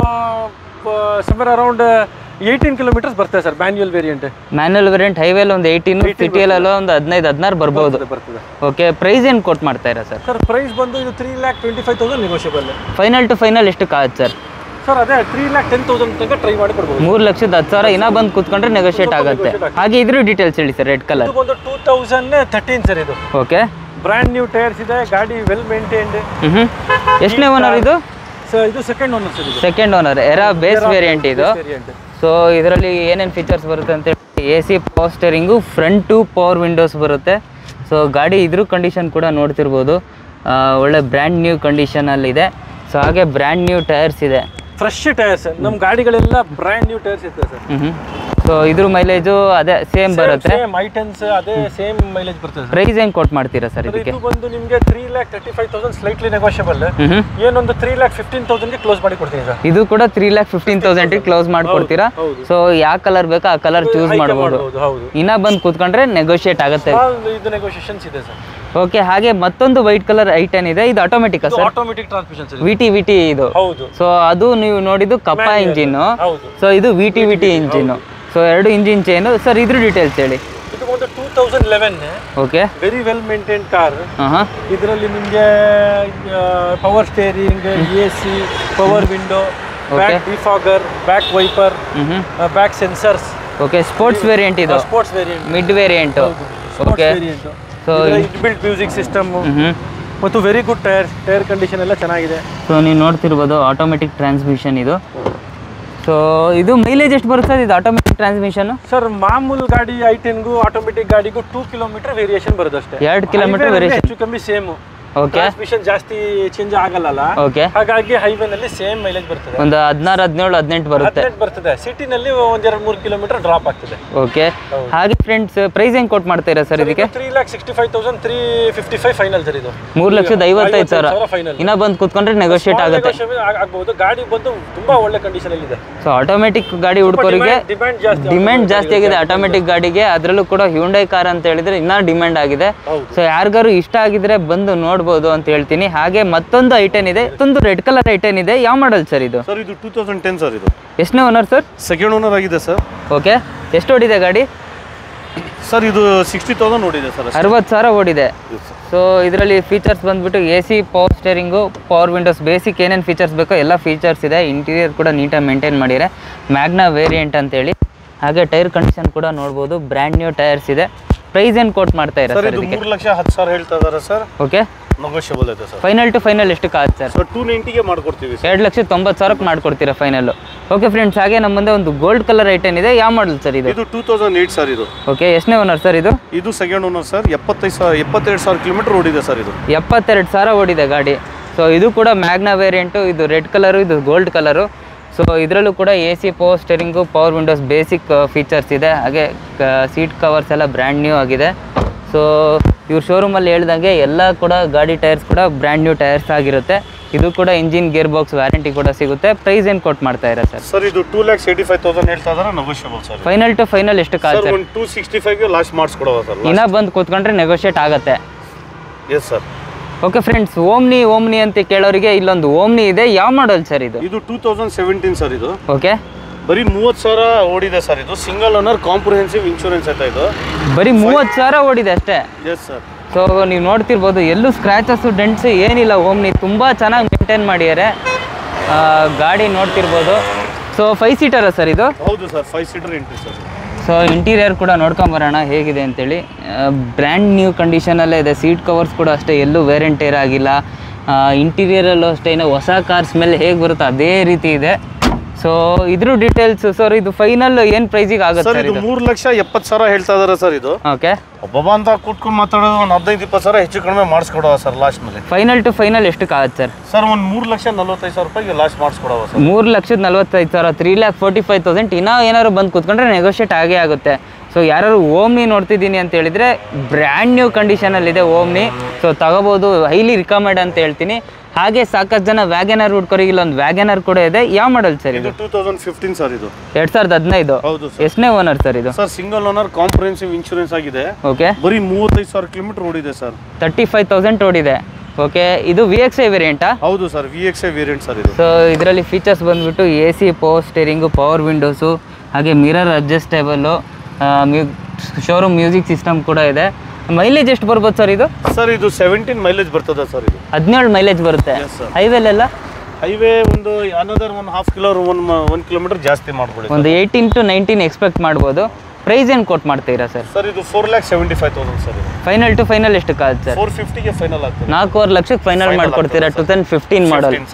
ಸಮ್ವೇರ್ ಅರೌಂಡ್ ಏಯ್ಟೀನ್ ಕಿಲೋಮೀಟರ್ಸ್ ಬರ್ತದೆ sir manual variant manual variant ಹೈವೇಲಿ ಒಂದು ಏಯ್ಟೀನ್ ಸಿಟಿಯಲ್ಲೆಲ್ಲ ಒಂದು ಹದಿನೈದು ಹದಿನಾರು ಬರ್ಬೋದು ಬರ್ತದೆ ಓಕೆ ಪ್ರೈಸ್ ಏನು ಕೊಟ್ಟು ಮಾಡ್ತಾ ಇರ ಸರ್ ಸರ್ ಪ್ರೈಸ್ ಬಂದು ಇದು three lakh twenty five thousand negotiable final to final ಎಷ್ಟು ಆಗುತ್ತೆ ಸರ್ ಸರ್ ಅದೇ ತ್ರೀ ಲ್ಯಾಕ್ ಟೆನ್ ತೌಸಂಡ್ ತನಕ ಟ್ರೈ ಮಾಡಿ ಕೊಡ್ಬೋದು ಮೂರು ಲಕ್ಷದ ಹತ್ತು ಸಾವಿರ ಇನ್ನೂ ಬಂದು ಕೂತ್ಕೊಂಡ್ರೆ ನೆಗೋಷಿಯೇಟ್ ಆಗುತ್ತೆ ಹಾಗೆ ಇದ್ರ ಡೀಟೇಲ್ಸ್ ಹೇಳಿ ಸರ್ ರೆಡ್ ಕಲರ್ ಇದು ಬಂದು ಟೂ ತೌಸಂಡ್ ಥರ್ಟೀನ್ ಸರ್ ಇದು ಓಕೆ ಬ್ರ್ಯಾಂಡ್ ನ್ಯೂ ಟೈರ್ಸ್ ಇದೆ ಗಾಡಿ ವೆಲ್ ಮೇಂಟೈನ್ಡ್ ಹ್ಞೂ ಎಷ್ಟನೇ ಓನರ್ ಇದು ಸರ್ ಇದು ಸೆಕೆಂಡ್ ಓನರ್ ಸರ್ ಇದು second owner Era base variant ಇದು ವೇರಿಯಂಟ್ ಸೊ ಇದರಲ್ಲಿ ಏನೇನು ಫೀಚರ್ಸ್ ಬರುತ್ತೆ ಅಂತ ಹೇಳಿ A C power steering front two power windows ಬರುತ್ತೆ ಸೊ ಗಾಡಿ ಇದ್ರ ಕಂಡೀಷನ್ ಕೂಡ ನೋಡ್ತಿರ್ಬೋದು ಆ, ಒಳ್ಳೆ ಬ್ರ್ಯಾಂಡ್ ನ್ಯೂ ಕಂಡೀಷನಲ್ಲಿದೆ ಸೊ ಹಾಗೆ ಬ್ರ್ಯಾಂಡ್ ನ್ಯೂ ಟೈರ್ಸ್ ಇದೆ ಫ್ರೆಶ್ ಟೈರ್ಸ್ ನಮ್ಮ ಗಾಡಿಗಳೆಲ್ಲ ಬ್ರ್ಯಾಂಡ್ ನ್ಯೂ ಟೈರ್ಸ್ ಇರ್ತದೆ ಸರ್ ಹ್ಞೂ ಸೊ ಇದ್ರ ಮೈಲೇಜು ಅದೇ ಸೇಮ್ ಬರುತ್ತೆ ಸೇಮ್ ಐಟನ್ಸ್ ಅದೇ ಸೇಮ್ ಮೈಲೇಜ್ ಬರ್ತದೆ ಸರ್ ಪ್ರೈಸ್ ಹೆಂಗೆ ಕೊಟ್ ಮಾಡ್ತೀರಾ ಸರ್ ಸರ್, ಇದಕ್ಕೆ ಇದು ಬಂದು ನಿಮಗೆ three lakh thirty five thousand slightly negotiable ಹ್ಞೂ ಏನೊಂದು ತ್ರೀ ಲ್ಯಾಕ್ ಫಿಫ್ಟೀನ್ ತೌಸಂಡ್ಗೆ ಕ್ಲೋಸ್ ಮಾಡಿ ಕೊಡ್ತೀನಿ ಸರ್ ಇದು ಕೂಡ ತ್ರೀ ಲ್ಯಾಕ್ ಫಿಫ್ಟೀನ್ ತೌಸಂಡಿಗೆ ಕ್ಲೋಸ್ ಮಾಡ್ಕೊಡ್ತೀರಾ ಹೌದು. ಸೊ ಯಾವ ಕಲರ್ ಬೇಕೋ ಆ ಕಲರ್ ಚೂಸ್ ಮಾಡ್ಬೋದು ಹೌದು ಹೌದು ಇನ್ನ ಬಂದು ಕೂತ್ಕೊಂಡ್ರೆ ನೆಗೋಷಿಯೇಟ್ ಆಗುತ್ತೆ ಆ, ಇದು ನೆಗೋಷಿಯೇಷನ್ಸ್ ಇದೆ ಸರ್ ಓಕೆ ಹಾಗೆ ಮತ್ತೊಂದು ವೈಟ್ ಕಲರ್ ಐಟನ್ ಇದೆ ಇದು ಆಟೋಮೆಟಿಕ್ ಇದು sir automatic transmission sir V T V T ಇದು ಹೌದು ಸೊ ಅದು ನೀವು ನೋಡಿದ್ದು ಕಪ್ಪ ಇಂಜಿನ್ನು ಹೌದು ಸೊ ಇದು V T V T engine so ಎರಡು ಇಂಜಿನ್ ಚೇನು ಸರ್ ಇದ್ರ ಡೀಟೇಲ್ಸ್ ಹೇಳಿ ಇದು ಒಂದು two thousand eleven okay very well maintain car ಹಾಂ ಹಾಂ ಇದರಲ್ಲಿ ನಿಮಗೆ power steering A C power window back defogger back wiper ಹ್ಞೂ back sensors okay sports variant ಇದು sports variant mid variant sports okay variant so built music system ಹ್ಞೂ ಮತ್ತು very good tyre tyre condition ಎಲ್ಲ ಚೆನ್ನಾಗಿದೆ so ನೀವು ನೋಡ್ತಿರ್ಬೋದು automatic transmission ಇದು so ಇದು ಮೈಲೇಜ್ ಎಷ್ಟು ಬರುತ್ತೆ ಇದು ಆಟೋಮೆಟಿಕ್ ಟ್ರಾನ್ಸ್ಮಿಷನ್ ಸರ್ ಮಾಮೂಲ್ ಗಾಡಿ ಐ ಟೆನ್ಗೂ ಆಟೋಮೆಟಿಕ್ ಗಾಡಿಗೂ ಟೂ ಕಿಲೋಮೀಟರ್ ವೇರಿಯೇಷನ್ ಬರುತ್ತೆ ಅಷ್ಟೇ ಎರಡು ಕಿಲೋಮೀಟರ್ Highway ನಲ್ಲಿ ವೇರಿಯೇಷನ್ ಹೆಚ್ಚು ಕಮ್ಮಿ ಸೇಮ್ ಓಕೆ ಟ್ರಾನ್ಸ್ಮಿಷನ್ ಜಾಸ್ತಿ ಚೇಂಜ್ ಆಗಲ್ಲ ಓಕೆ ಹಾಗಾಗಿ ಹೈವೇನಲ್ಲಿ ಸೇಮ್ ಮೈಲೇಜ್ ಬರ್ತದೆ ಒಂದು ಹದಿನಾರು ಹದಿನೇಳು ಹದಿನೆಂಟು ಬರುತ್ತೆ ಹದಿನೆಂಟು ಬರ್ತದೆ ಸಿಟಿನಲ್ಲಿ ಒಂದೆರಡು ಮೂರು ಕಿಲೋಮೀಟರ್ ಡ್ರಾಪ್ ಆಗ್ತದೆ ಓಕೆ ಹಾಗೆ ಫ್ರೆಂಡ್ಸ್ ಪ್ರೈಸ್ ಹೆಂಗೆ ಕೊಟ್ ಮಾಡ್ತೀರಾ ಸರ್ ಇದಕ್ಕೆ three lakh sixty five thousand three fifty five final sir ಇದು ಮೂರು ಲಕ್ಷದ ಐವತ್ತೈದು ಸಾವಿರ ಫೈನಲ್ ಇನ್ನ ಬಂದು ಕುತ್ಕೊಂಡ್ರೆ ನೆಗೋಷಿಯೇಟ್ ಆಗುತ್ತೆ ಆಗ್ಬಹುದು ಗಾಡಿ ಬಂದು ತುಂಬಾ ಒಳ್ಳೆ ಕಂಡೀಷನ್ ಅಲ್ಲಿ ಇದೆ ಸೊ ಆಟೋಮೆಟಿಕ್ ಗಾಡಿ ಹುಡ್ಕೋರಿಗೆ ಡಿಮ್ಯಾಂಡ್ ಜಾಸ್ತಿ ಡಿಮ್ಯಾಂಡ್ ಜಾಸ್ತಿ ಆಗಿದೆ ಆಟೋಮೆಟಿಕ್ ಗಾಡಿಗೆ ಅದರಲ್ಲೂ ಕೂಡ ಹ್ಯುಂಡೈ ಕಾರ್ ಅಂತ ಹೇಳಿದ್ರೆ ಇನ್ನೂ ಡಿಮ್ಯಾಂಡ್ ಆಗಿದೆ ಹೌದು. ಸೊ ಯಾರಿಗಾರು ಇಷ್ಟ ಆಗಿದ್ರೆ ಬಂದು ನೋಡ್ಬೋದು ಅಂತ ಹೇಳ್ತೀನಿ ಹಾಗೆ ಮತ್ತೊಂದು ಐಟನ್ ಇದೆ ಮತ್ತೊಂದು ರೆಡ್ ಕಲರ್ ಐಟನ್ ಇದೆ ಯಾವ ಮಾಡಲ್ ಸರ್ ಇದು ಸರ್ ಇದು ಟೂ ತೌಸಂಡ್ ಟೆನ್ ಸರ್ ಇದು ಎಷ್ಟನೇ ಓನರ್ ಸರ್ ಸೆಕೆಂಡ್ ಓನರ್ ಆಗಿದೆ ಸರ್ ಓಕೆ ಎಷ್ಟು ಓಡಿದೆ ಗಾಡಿ ಸರ್ ಇದು ಸಿಕ್ಸ್ಟಿ ತೌಸಂಡ್ ನೋಡಿದೆ ಸರ್ ಅಷ್ಟೇ ಅರವತ್ತು ಸಾವಿರ ಓಡಿದೆ ಇದು ಸರ್. ಸೊ ಇದರಲ್ಲಿ ಫೀಚರ್ಸ್ ಬಂದ್ಬಿಟ್ಟು A C power steering power windows basic ಏನೇನು ಫೀಚರ್ಸ್ ಬೇಕೋ ಎಲ್ಲ ಫೀಚರ್ಸ್ ಇದೆ ಇಂಟೀರಿಯರ್ ಕೂಡ ನೀಟಾಗಿ ಮೇಂಟೈನ್ ಮಾಡಿದ್ದಾರೆ ಮ್ಯಾಗ್ನಾ ವೇರಿಯಂಟ್ ಅಂತೇಳಿ ಹಾಗೆ ಟೈರ್ ಕಂಡೀಷನ್ ಕೂಡ ನೋಡ್ಬೋದು ಬ್ರ್ಯಾಂಡ್ ನ್ಯೂ ಟೈರ್ಸ್ ಇದೆ ಪ್ರೈಸ್ ಏನು ಕೋಟ್ ಮಾಡ್ತಾ ಇರ ಸರ್ ಸರ್ ಇದು ಇದಕ್ಕೆ ಮೂರು ಲಕ್ಷ ಹತ್ತು ಸಾವಿರ ಹೇಳ್ತಾ ಇದ್ದಾರೆ ಸರ್ ಓಕೆ ನೆಗೋಷಿಯಬಲ್ ಇದೆ ಸರ್ ಫೈನಲ್ ಟು ಫೈನಲ್ ಎಷ್ಟು ಕಾದ್ ಸರ್ ಸರ್ ಟೂ ನೈಂಟಿಗೆ ಮಾಡ್ಕೊಡ್ತೀವಿ ಸರ್ ಎರಡು ಲಕ್ಷ ತೊಂಬತ್ತು ಸಾವಿರಕ್ಕೆ ಮಾಡ್ಕೊಡ್ತೀರಾ ಫೈನಲ್ಲು ಓಕೆ ಫ್ರೆಂಡ್ಸ್ ಹಾಗೆ ನಮ್ಮ ಮುಂದೆ ಒಂದು ಗೋಲ್ಡ್ ಕಲರ್ ಐಟನ್ ಇದೆ ಯಾವ ಮಾಡಲ್ ಸರ್ ಇದು ಇದು ಟೂ ತೌಸಂಡ್ ಏಯ್ಟ್ ಸರ್ ಇದು ಓಕೆ ಎಷ್ಟನೇ ಓನರ್ ಸರ್ ಇದು ಇದು ಸೆಕೆಂಡ್ ಓನರ್ ಸರ್ ಎಪ್ಪತ್ತೈದು ಸಾವಿರ ಎಪ್ಪತ್ತೆರಡು ಸಾವಿರ ಕಿಲೋಮೀಟರ್ ಓಡಿದೆ ಸರ್ ಇದು ಎಪ್ಪತ್ತೆರಡು ಸಾವಿರ ಓಡಿದೆ ಗಾಡಿ ಸೊ ಇದು ಕೂಡ ಮ್ಯಾಗ್ನಾ ವೇರಿಯಂಟು ಇದು ರೆಡ್ ಕಲರು ಇದು ಗೋಲ್ಡ್ ಕಲರು ಸೊ ಇದರಲ್ಲೂ ಕೂಡ A C power steering power windows basic features ಇದೆ ಹಾಗೆ ಸೀಟ್ ಕವರ್ಸ್ ಎಲ್ಲ ಬ್ರ್ಯಾಂಡ್ ನ್ಯೂ ಆಗಿದೆ ಸೊ ಇವ್ರ ಶೋರೂಮಲ್ಲಿ ಹೇಳ್ದಂಗೆ ಎಲ್ಲ ಕೂಡ ಗಾಡಿ ಟೈರ್ಸ್ ಕೂಡ ಬ್ರ್ಯಾಂಡ್ ನ್ಯೂ ಟೈರ್ಸ್ ಆಗಿರುತ್ತೆ ಇದು ಕೂಡ ಇಂಜಿನ್ ಗೇರ್ ಬಾಕ್ಸ್ ವ್ಯಾರಂಟಿ ಕೂಡ ಸಿಗುತ್ತೆ ಪ್ರೈಸ್ ಏನು ಕೊಟ್ಟು ಮಾಡ್ತಾ ಇರ ಸರ್ ಸರ್ ಇದು two lakhs eighty five thousand ಹೇಳ್ತಾ ಇದ್ದಾರೆ negotiable sir final to final ಎಷ್ಟು ಕಾಲ್ ಸರ್ ಸರ್ ಒಂದು ಟೂ ಸಿಕ್ಸ್ಟಿ ಫೈವ್ಗೆ ಲಾಸ್ಟ್ ಮಾಡಿಸ್ಕೊಡವ ಸರ್ ಇನ್ನ ಬಂದು ಕೂತ್ಕೊಂಡ್ರೆ ನೆಗೋಷಿಯೇಟ್ ಆಗುತ್ತೆ yes sir okay friends Omni Omni ಅಂತ ಕೇಳೋರಿಗೆ ಇಲ್ಲೊಂದು ಓಮ್ನಿ ಇದೆ ಯಾವ ಮಾಡಲ್ ಸರ್ ಇದು ಇದು ಟೂ ತೌಸಂಡ್ ಸೆವೆಂಟೀನ್ ಸರ್ ಇದು ಓಕೆ ಬರೀ ಮೂವತ್ತು ಸಾವಿರ ಓಡಿದೆ ಸರ್ ಇದು ಸಿಂಗಲ್ ಓನರ್ ಕಾಂಪ್ರಿಹೆನ್ಸಿವ್ ಇನ್ಶೂರೆನ್ಸ್ ಆಯ್ತಾ ಇದು ಬರೀ ಮೂವತ್ತು ಸಾವಿರ ಓಡಿದೆ ಅಷ್ಟೇ ಎಸ್ ಸರ್ ಸೊ ನೀವು ನೋಡ್ತಿರ್ಬೋದು ಎಲ್ಲೂ ಸ್ಕ್ರ್ಯಾಚಸ್ಸು ಡೆಂಟ್ಸ್ ಏನಿಲ್ಲ ಓಮ್ನಿ ತುಂಬ ಚೆನ್ನಾಗಿ ಮೇಂಟೈನ್ ಮಾಡಿದ್ದಾರೆ ಆ, ಗಾಡಿ ನೋಡ್ತಿರ್ಬೋದು ಸೊ ಫೈವ್ ಸೀಟರ ಸರ್ ಇದು ಹೌದು sir five seater entry sir so interior ಕೂಡ ನೋಡ್ಕೊಂಬರೋಣ ಹೇಗಿದೆ ಅಂತೇಳಿ ಬ್ರ್ಯಾಂಡ್ ನ್ಯೂ ಕಂಡೀಷನಲ್ಲೇ ಇದೆ ಸೀಟ್ ಕವರ್ಸ್ ಕೂಡ ಅಷ್ಟೇ ಎಲ್ಲೂ ವೇರೆಂಟೇರ್ ಆಗಿಲ್ಲ ಇಂಟೀರಿಯರಲ್ಲೂ ಅಷ್ಟೇ ಏನೋ ಹೊಸ ಕಾರ್ ಸ್ಮೆಲ್ ಹೇಗೆ ಬರುತ್ತೋ ಅದೇ ರೀತಿ ಇದೆ ಸೊ ಇದ್ರ ಡೀಟೇಲ್ಸ್ ಸರ್ ಇದು ಫೈನಲ್ ಏನು ಪ್ರೈಸಿಗೆ ಆಗುತ್ತೆ ಸರ್ ಸರ್ ಇದು ಇದು ಮೂರು ಲಕ್ಷ ಎಪ್ಪತ್ತು ಸಾವಿರ ಹೇಳ್ತಾ ಇದಾರೆ ಸರ್ ಇದು ಓಕೆ ಒಬ್ಬೊಬ್ಬ ಅಂತ ಕೂತ್ಕೊಂಡು ಮಾತಾಡೋದು ಒಂದು ಹದಿನೈದು ಇಪ್ಪತ್ತು ಸಾವಿರ ಹೆಚ್ಚು ಕಡಿಮೆ ಮಾಡಿಸ್ಕೊಡವ ಸರ್ ಲಾಸ್ಟ್ ಮೇಲೆ ಫೈನಲ್ ಟು ಫೈನಲ್ ಎಷ್ಟಕ್ಕೆ ಆಗುತ್ತೆ ಸರ್ ಸರ್ ಒಂದು ಮೂರು ಲಕ್ಷ ನಲ್ವತ್ತೈದು ಸಾವಿರ ರೂಪಾಯಿಗೆ ಲಾಸ್ಟ್ ಮಾಡಿಸ್ಕೊಡವ ಸರ್ ಮೂರು ಲಕ್ಷದ ನಲ್ವತ್ತೈದು ಸಾವಿರ three lakh forty five thousand ಇನ್ನೂ ಏನಾದ್ರು ಬಂದು ಕೂತ್ಕೊಂಡ್ರೆ ನೆಗೋಷಿಯೇಟ್ ಆಗೇ ಆಗುತ್ತೆ ಸೊ ಯಾರು ಓಮ್ನಿ ನೋಡ್ತಿದ್ದೀನಿ ಅಂತ ಹೇಳಿದರೆ ಬ್ರ್ಯಾಂಡ್ ನ್ಯೂ ಕಂಡೀಷನಲ್ಲಿದೆ ಓಮ್ನಿ ಸೊ ತಗೋಬೋದು ಹೈಲಿ ರಿಕಮೆಂಡ್ ಅಂತ ಹೇಳ್ತೀನಿ ಹಾಗೆ ಸಾಕಷ್ಟು ಜನ ವ್ಯಾಗನರ್ ಹುಡ್ಕೋರಿಗೆ ಇಲ್ಲೊಂದು ವ್ಯಾಗನರ್ ಕೂಡ ಇದೆ ಯಾವ ಮಾಡಲ್ ಸರ್ ಇದು ಇದು ಟೂ ತೌಸಂಡ್ ಫಿಫ್ಟೀನ್ ಸರ್ ಇದು ಎರಡು ಸಾವಿರದ ಹದಿನೈದು ಹೌದು ಸರ್ ಎಷ್ಟನೇ ಓನರ್ ಸರ್ ಇದು sir single owner comprehensive insurance ಆಗಿದೆ ಓಕೆ ಬರೀ ಮೂವತ್ತೈದು ಸಾವಿರ ಕಿಲೋಮೀಟರ್ ಓಡಿದೆ ಸರ್ ತರ್ಟಿ ಫೈವ್ ತೌಸಂಡ್ ಓಡಿದೆ ಓಕೆ ಇದು ವಿ ಎಕ್ಸ್ ಐ ವೇರಿಯಂಟಾ ಹೌದು sir V X A variant sir ಇದು ಸೊ ಇದರಲ್ಲಿ ಫೀಚರ್ಸ್ ಬಂದ್ಬಿಟ್ಟು A C power steering power windows ಹಾಗೆ ಮಿರರ್ ಅಡ್ಜಸ್ಟೇಬಲ್ಲು ಮ್ಯೂ ಶೋರೂಮ್ ಮ್ಯೂಸಿಕ್ ಸಿಸ್ಟಮ್ ಕೂಡ ಇದೆ ಮೈಲೇಜ್ ಎಷ್ಟು ಬರ್ಬೋದು ಸರ್ ಇದು ಸರ್ ಇದು ಸೆವೆಂಟೀನ್ ಮೈಲೇಜ್ ಬರ್ತದೆ ಸರ್ ಇದು ಹದಿನೇಳು ಮೈಲೇಜ್ ಬರುತ್ತೆ Yes, sir. ಹೈವೇಲೆಲ್ಲ ಹೈವೇ ಒಂದು ಅನದರ್ ಒಂದು half kilo one one kilometre ಜಾಸ್ತಿ ಮಾಡ್ಬಿಡಿ ಒಂದು ಏಯ್ಟೀನ್ ಟು ನೈನ್ಟೀನ್ ಎಕ್ಸ್ಪೆಕ್ಟ್ ಮಾಡ್ಬೋದು ಪ್ರೈಸ್ ಏನು ಕೊಟ್ ಮಾಡ್ತೀರಾ ಸರ್ ಸರ್ ಇದು four lakh seventy five thousand sir ಇದು ಫೈನಲ್ ಟು ಫೈನಲ್ ಎಷ್ಟು ಕಾದ್ ಸರ್ ಫೋರ್ ಫಿಫ್ಟಿಗೆ ಫೈನಲ್ ಆಗ್ತದೆ ನಾಲ್ಕೂವರೆ ಲಕ್ಷಕ್ಕೆ ಫೈನಲ್ Final ಮಾಡ್ಕೊಡ್ತೀರಾ two thousand fifteen model sir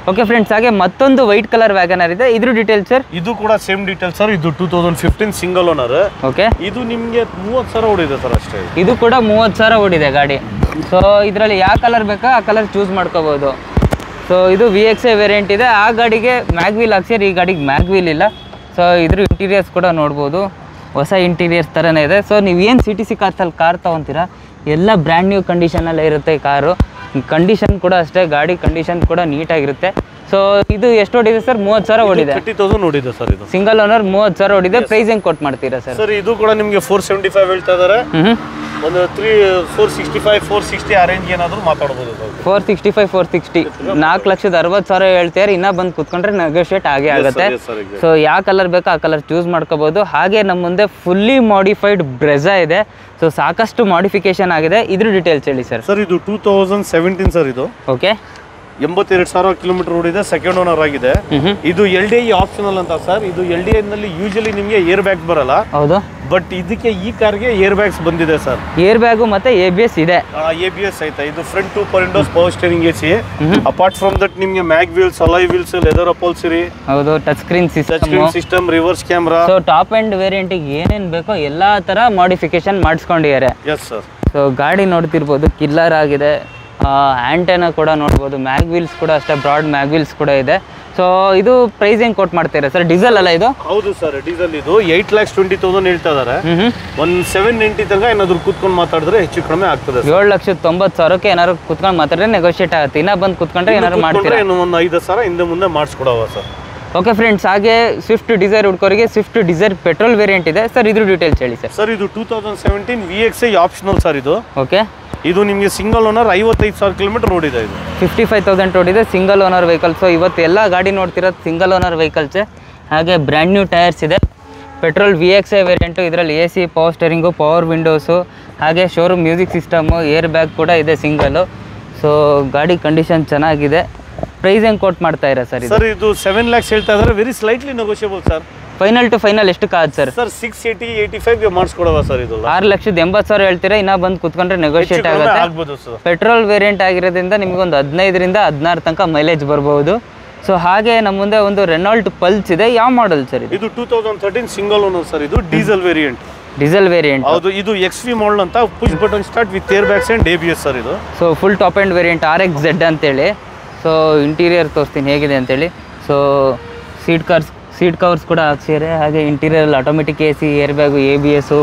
okay friends ಹಾಗೆ ಮತ್ತೊಂದು ವೈಟ್ ಕಲರ್ ವ್ಯಾಗನರ್ ಇದೆ ಇದ್ರ ಡೀಟೇಲ್ಸ್ ಸರ್ ಇದು ಕೂಡ ಸೇಮ್ ಡೀಟೇಲ್ ಸರ್ ಇದು two thousand fifteen single owner okay ಇದು ನಿಮಗೆ ಮೂವತ್ತು ಸಾವಿರ ಹೊಡಿದೆ ಸರ್ ಅಷ್ಟೇ ಇದು ಕೂಡ ಮೂವತ್ತು ಸಾವಿರ ಓಡಿದೆ ಗಾಡಿ ಸೊ ಇದರಲ್ಲಿ ಯಾವ ಕಲರ್ ಬೇಕೋ ಆ ಕಲರ್ ಚೂಸ್ ಮಾಡ್ಕೋಬೋದು ಸೊ ಇದು ವಿ ಎಕ್ಸ್ ಎ ವೇರಿಯಂಟ್ ಇದೆ ಆ ಗಾಡಿಗೆ ಮ್ಯಾಗ್ವೀಲ್ ಹಾಕ್ಸಿದ್ರೆ ಈ ಗಾಡಿಗೆ ಮ್ಯಾಗ್ವೀಲ್ ಇಲ್ಲ ಸೊ ಇದ್ರ ಇಂಟೀರಿಯರ್ಸ್ ಕೂಡ ನೋಡ್ಬೋದು ಹೊಸ ಇಂಟೀರಿಯರ್ಸ್ ಥರನೇ ಇದೆ ಸೊ ನೀವು ಏನು ಸಿ ಟಿ ಸಿ ಕಾರ್ಸಲ್ಲಿ ಕಾರ್ ತೊಗೊತೀರಾ ಎಲ್ಲ ಬ್ರ್ಯಾಂಡ್ ನ್ಯೂ ಕಂಡೀಷನಲ್ಲೇ ಇರುತ್ತೆ ಈ ಕಾರು ಕಂಡೀಷನ್ ಕೂಡ ಅಷ್ಟೇ ಗಾಡಿ ಕಂಡೀಷನ್ ಕೂಡ ನೀಟಾಗಿರುತ್ತೆ ಸೊ ಇದು ಎಷ್ಟು ಓಡಿದೆ ಸರ್ ಮೂವತ್ತು ಸಾವಿರ ಓಡಿದೆ ತರ್ಟಿ ತೌಸಂಡ್ ಹೊಡಿದೆ ಸರ್ ಇದು ಸಿಂಗಲ್ ಓನರ್ ಮೂವತ್ತು ಸಾವಿರ ಓಡಿದೆ ಪ್ರೈಸ್ ಹೆಂಗೆ ಕೊಟ್ಟು ಮಾಡ್ತೀರಾ ಸರ್ ಸರ್ ಇದು ಕೂಡ ನಿಮಗೆ ಫೋರ್ ಸೆವೆಂಟಿ ಫೈವ್ ಹೇಳ್ತಾ ಇದ್ದಾರೆ ಹ್ಞೂ ಒಂದು three four sixty five four sixty ಆ ರೇಂಜ್ ಏನಾದರೂ ಮಾತಾಡ್ಬೋದು sir four sixty five four sixty ನಾಲ್ಕು ಲಕ್ಷದ ಅರವತ್ತು ಸಾವಿರ ಹೇಳ್ತಾರೆ ಇನ್ನೂ ಬಂದು ಕುತ್ಕೊಂಡ್ರೆ ನೆಗೋಷಿಯೇಟ್ ಆಗೇ ಆಗುತ್ತೆ yes sir, exactly. ಸೊ ಯಾವ ಕಲರ್ ಬೇಕೋ ಆ ಕಲರ್ ಚೂಸ್ ಮಾಡ್ಕೋಬೋದು ಹಾಗೆ ನಮ್ಮ ಮುಂದೆ ಫುಲ್ಲಿ ಮಾಡಿಫೈಡ್ ಬ್ರೆಝಾ ಇದೆ ಸೊ ಸಾಕಷ್ಟು ಮಾಡಿಫಿಕೇಶನ್ ಆಗಿದೆ ಇದ್ರ ಡೀಟೇಲ್ಸ್ ಹೇಳಿ ಸರ್ ಸರ್ ಇದು ಟೂ ತೌಸಂಡ್ ಸೆವೆಂಟೀನ್ ಸರ್ ಇದು ಓಕೆ ಎಂಬತ್ತೆರಡು ಸಾವಿರ ಕಿಲೋಮೀಟರ್ ಓಡಿದೆ ಸೆಕೆಂಡ್ ಓನರ್ ಆಗಿದೆ ಇದು ಎಲ್ ಡಿ ಐ ಆಪ್ಷನಲ್ ಅಂತ ಸರ್ ಇದು ಎಲ್ ಡಿ ನಲ್ಲಿ ಯೂಶಲಿ ನಿಮಗೆ ಏರ್ ಬ್ಯಾಗ್ಸ್ ಬರಲ್ಲ ಹೌದು ಬಟ್ ಇದಕ್ಕೆ ಈ ಕಾರ್ಗೆ ಏರ್ ಬ್ಯಾಗ್ಸ್ ಬಂದಿದೆ ಸರ್ ಏರ್ ಬ್ಯಾಗು ಮತ್ತು ಎ ಬಿ ಎಸ್ ಇದೆ ಎ ಬಿ ಎಸ್ ಐತೆ ಇದು ಫ್ರಂಟ್ ಟೂ ಪರಿಂಡೋಸ್ power steering A C apart from that ನಿಮಗೆ mag wheels alloy wheels leather upholstery ಹೌದು touch screen touch system screen system reverse camera so top end ವೇರಿಯಂಟಿಗೆ ಏನೇನು ಬೇಕೋ ಎಲ್ಲ ಥರ ಮಾಡಿಫಿಕೇಶನ್ ಮಾಡಿಸ್ಕೊಂಡಿದ್ದಾರೆ ಎಸ್ ಸರ್ ಸೊ ಗಾಡಿ ನೋಡ್ತಿರ್ಬೋದು ಕಿಲ್ಲರ್ ಆಗಿದೆ ಆ್ಯಂಟೆನ ಕೂಡ ನೋಡ್ಬೋದು ಮ್ಯಾಗ್ ವೀಲ್ಸ್ ಕೂಡ ಅಷ್ಟೇ ಬ್ರಾಡ್ ಮ್ಯಾಗ್ ವೀಲ್ಸ್ ಕೂಡ ಇದೆ ಸೊ ಇದು ಪ್ರೈಸ್ ಹೆಂಗೆ ಕೊಟ್ಟು ಮಾಡ್ತೀರಾ ಸರ್ ಡೀಸೆಲ್ ಅಲ್ಲ ಇದು ಹೌದು ಸರ್ ಡೀಸೆಲ್ ಇದು ಏಟ್ ಲ್ಯಾಕ್ಸ್ ಟ್ವೆಂಟಿ ತೌಸಂಡ್ ಹೇಳ್ತಾ ಇದಾರೆ ಹ್ಞೂ ಹ್ಞೂ ಒಂದ್ ಸೆವೆನ್ ನೈಂಟಿ ತನಕ ಏನಾದ್ರು ಕೂತ್ಕೊಂಡು ಮಾತಾಡಿದ್ರೆ ಹೆಚ್ಚು ಕಡಿಮೆ ಆಗ್ತದೆ sir. ಏಳು ಲಕ್ಷದ ತೊಂಬತ್ತು ಸಾವಿರಕ್ಕೆ ಏನಾದ್ರು ಕುತ್ಕೊಂಡು ಮಾತಾಡಿದ್ರೆ ನೆಗೋಷಿಯೇಟ್ ಆಗುತ್ತೆ ಇನ್ನೂ ಬಂದು ಕುತ್ಕೊಂಡ್ರೆ ಏನಾದ್ರು ಕೂತ್ಕೊಂಡ್ರೆ ಮಾಡ್ತೀರಾ ಇನ್ನು ಒಂದು ಐದು ಸಾವಿರ ಹಿಂದೆ ಮುಂದೆ ಮಾಡಿಸ್ಕೊಡವ ಸರ್ ಓಕೆ ಫ್ರೆಂಡ್ಸ್ ಹಾಗೆ ಸ್ವಿಫ್ಟ್ ಡಿಸೈರ್ ಹುಡ್ಕೋರಿಗೆ ಸ್ವಿಫ್ಟ್ ಡಿಸೈರ್ ಪೆಟ್ರೋಲ್ ವೇರಿಯಂಟ್ ಇದೆ ಸರ್ ಇದ್ರ ಡೀಟೇಲ್ಸ್ ಹೇಳಿ ಸರ್ ಸರ್ ಇದು two thousand seventeen V X I optional sir ಇದು ಓಕೆ ಇದು ನಿಮಗೆ ಸಿಂಗಲ್ ಓನರ್ ಐವತ್ತೈದು ಸಾವಿರ ಕಿಲೋಮೀಟರ್ ಓಡಿದೆ ಇದು ಫಿಫ್ಟಿ ಫೈವ್ ತೌಸಂಡ್ ಓಡಿದೆ ಸಿಂಗಲ್ ಓನರ್ ವೆಹಿಕಲ್ ಸೊ ಇವತ್ತು ಎಲ್ಲ ಗಾಡಿ ನೋಡ್ತಿರೋದು ಸಿಂಗಲ್ ಓನರ್ ವೆಹಿಕಲ್ಸೇ ಹಾಗೆ ಬ್ರ್ಯಾಂಡ್ ನ್ಯೂ ಟೈರ್ಸ್ ಇದೆ petrol V X I variant ಇದರಲ್ಲಿ A C power steering power windows ಹಾಗೆ showroom music system air bag ಕೂಡ ಇದೆ ಸಿಂಗಲ್ಲು ಸೊ ಗಾಡಿ ಕಂಡೀಷನ್ ಚೆನ್ನಾಗಿದೆ ಪ್ರೈಸ್ ಹೆಂಗೆ ಕೊಟ್ಟು ಮಾಡ್ತಾ ಇರ ಸರ್ ಇದು ಸರ್ ಇದು ಸೆವೆನ್ ಲ್ಯಾಕ್ಸ್ ಹೇಳ್ತಾ ಇದಾರೆ very slightly negotiable sir final to final ಎಷ್ಟು ಕಾದ್ sir sir six eighty eighty five ಮಾಡಿಸ್ಕೊಡವ ಸರ್ ಇದು ಆರು ಲಕ್ಷದ ಎಂಬತ್ತು ಸಾವಿರ ಹೇಳ್ತೀರಾ ಇನ್ನೂ ಬಂದು ಕುತ್ಕೊಂಡ್ರೆ ನೆಗೋಷಿಯೇಟ್ ಆಗುತ್ತೆ ಆಗ್ಬೋದು ಸರ್ ಪೆಟ್ರೋಲ್ ವೇರಿಯಂಟ್ ಆಗಿರೋದ್ರಿಂದ ನಿಮಗೊಂದು ಹದಿನೈದರಿಂದ ಹದಿನಾರು ತನಕ ಮೈಲೇಜ್ ಬರ್ಬೋದು ಸೊ ಹಾಗೆ ನಮ್ಮ ಮುಂದೆ ಒಂದು ರೆನಾಲ್ಟ್ ಪಲ್ಸ್ ಇದೆ ಯಾವ ಮಾಡಲ್ ಸರ್ ಇದು ಇದು two thousand thirteen single owner sir ಇದು ಡೀಸೆಲ್ ವೇರಿಯಂಟ್ ಡೀಸೆಲ್ ವೇರಿಯಂಟ್ ಹೌದು ಇದು ಎಕ್ಸ್ ವಿ ಮಾಡಲ್ ಅಂತ push button start with air bags and A B S sir ಇದು so full top end variant R X Z ಅಂತೇಳಿ so interior ತೋರಿಸ್ತೀನಿ ಹೇಗಿದೆ ಅಂತೇಳಿ so seat covers seat covers ಕೂಡ ಹಾಕ್ಸಿದ್ದಾರೆ ಹಾಗೆ interior automatic A C air bag A B S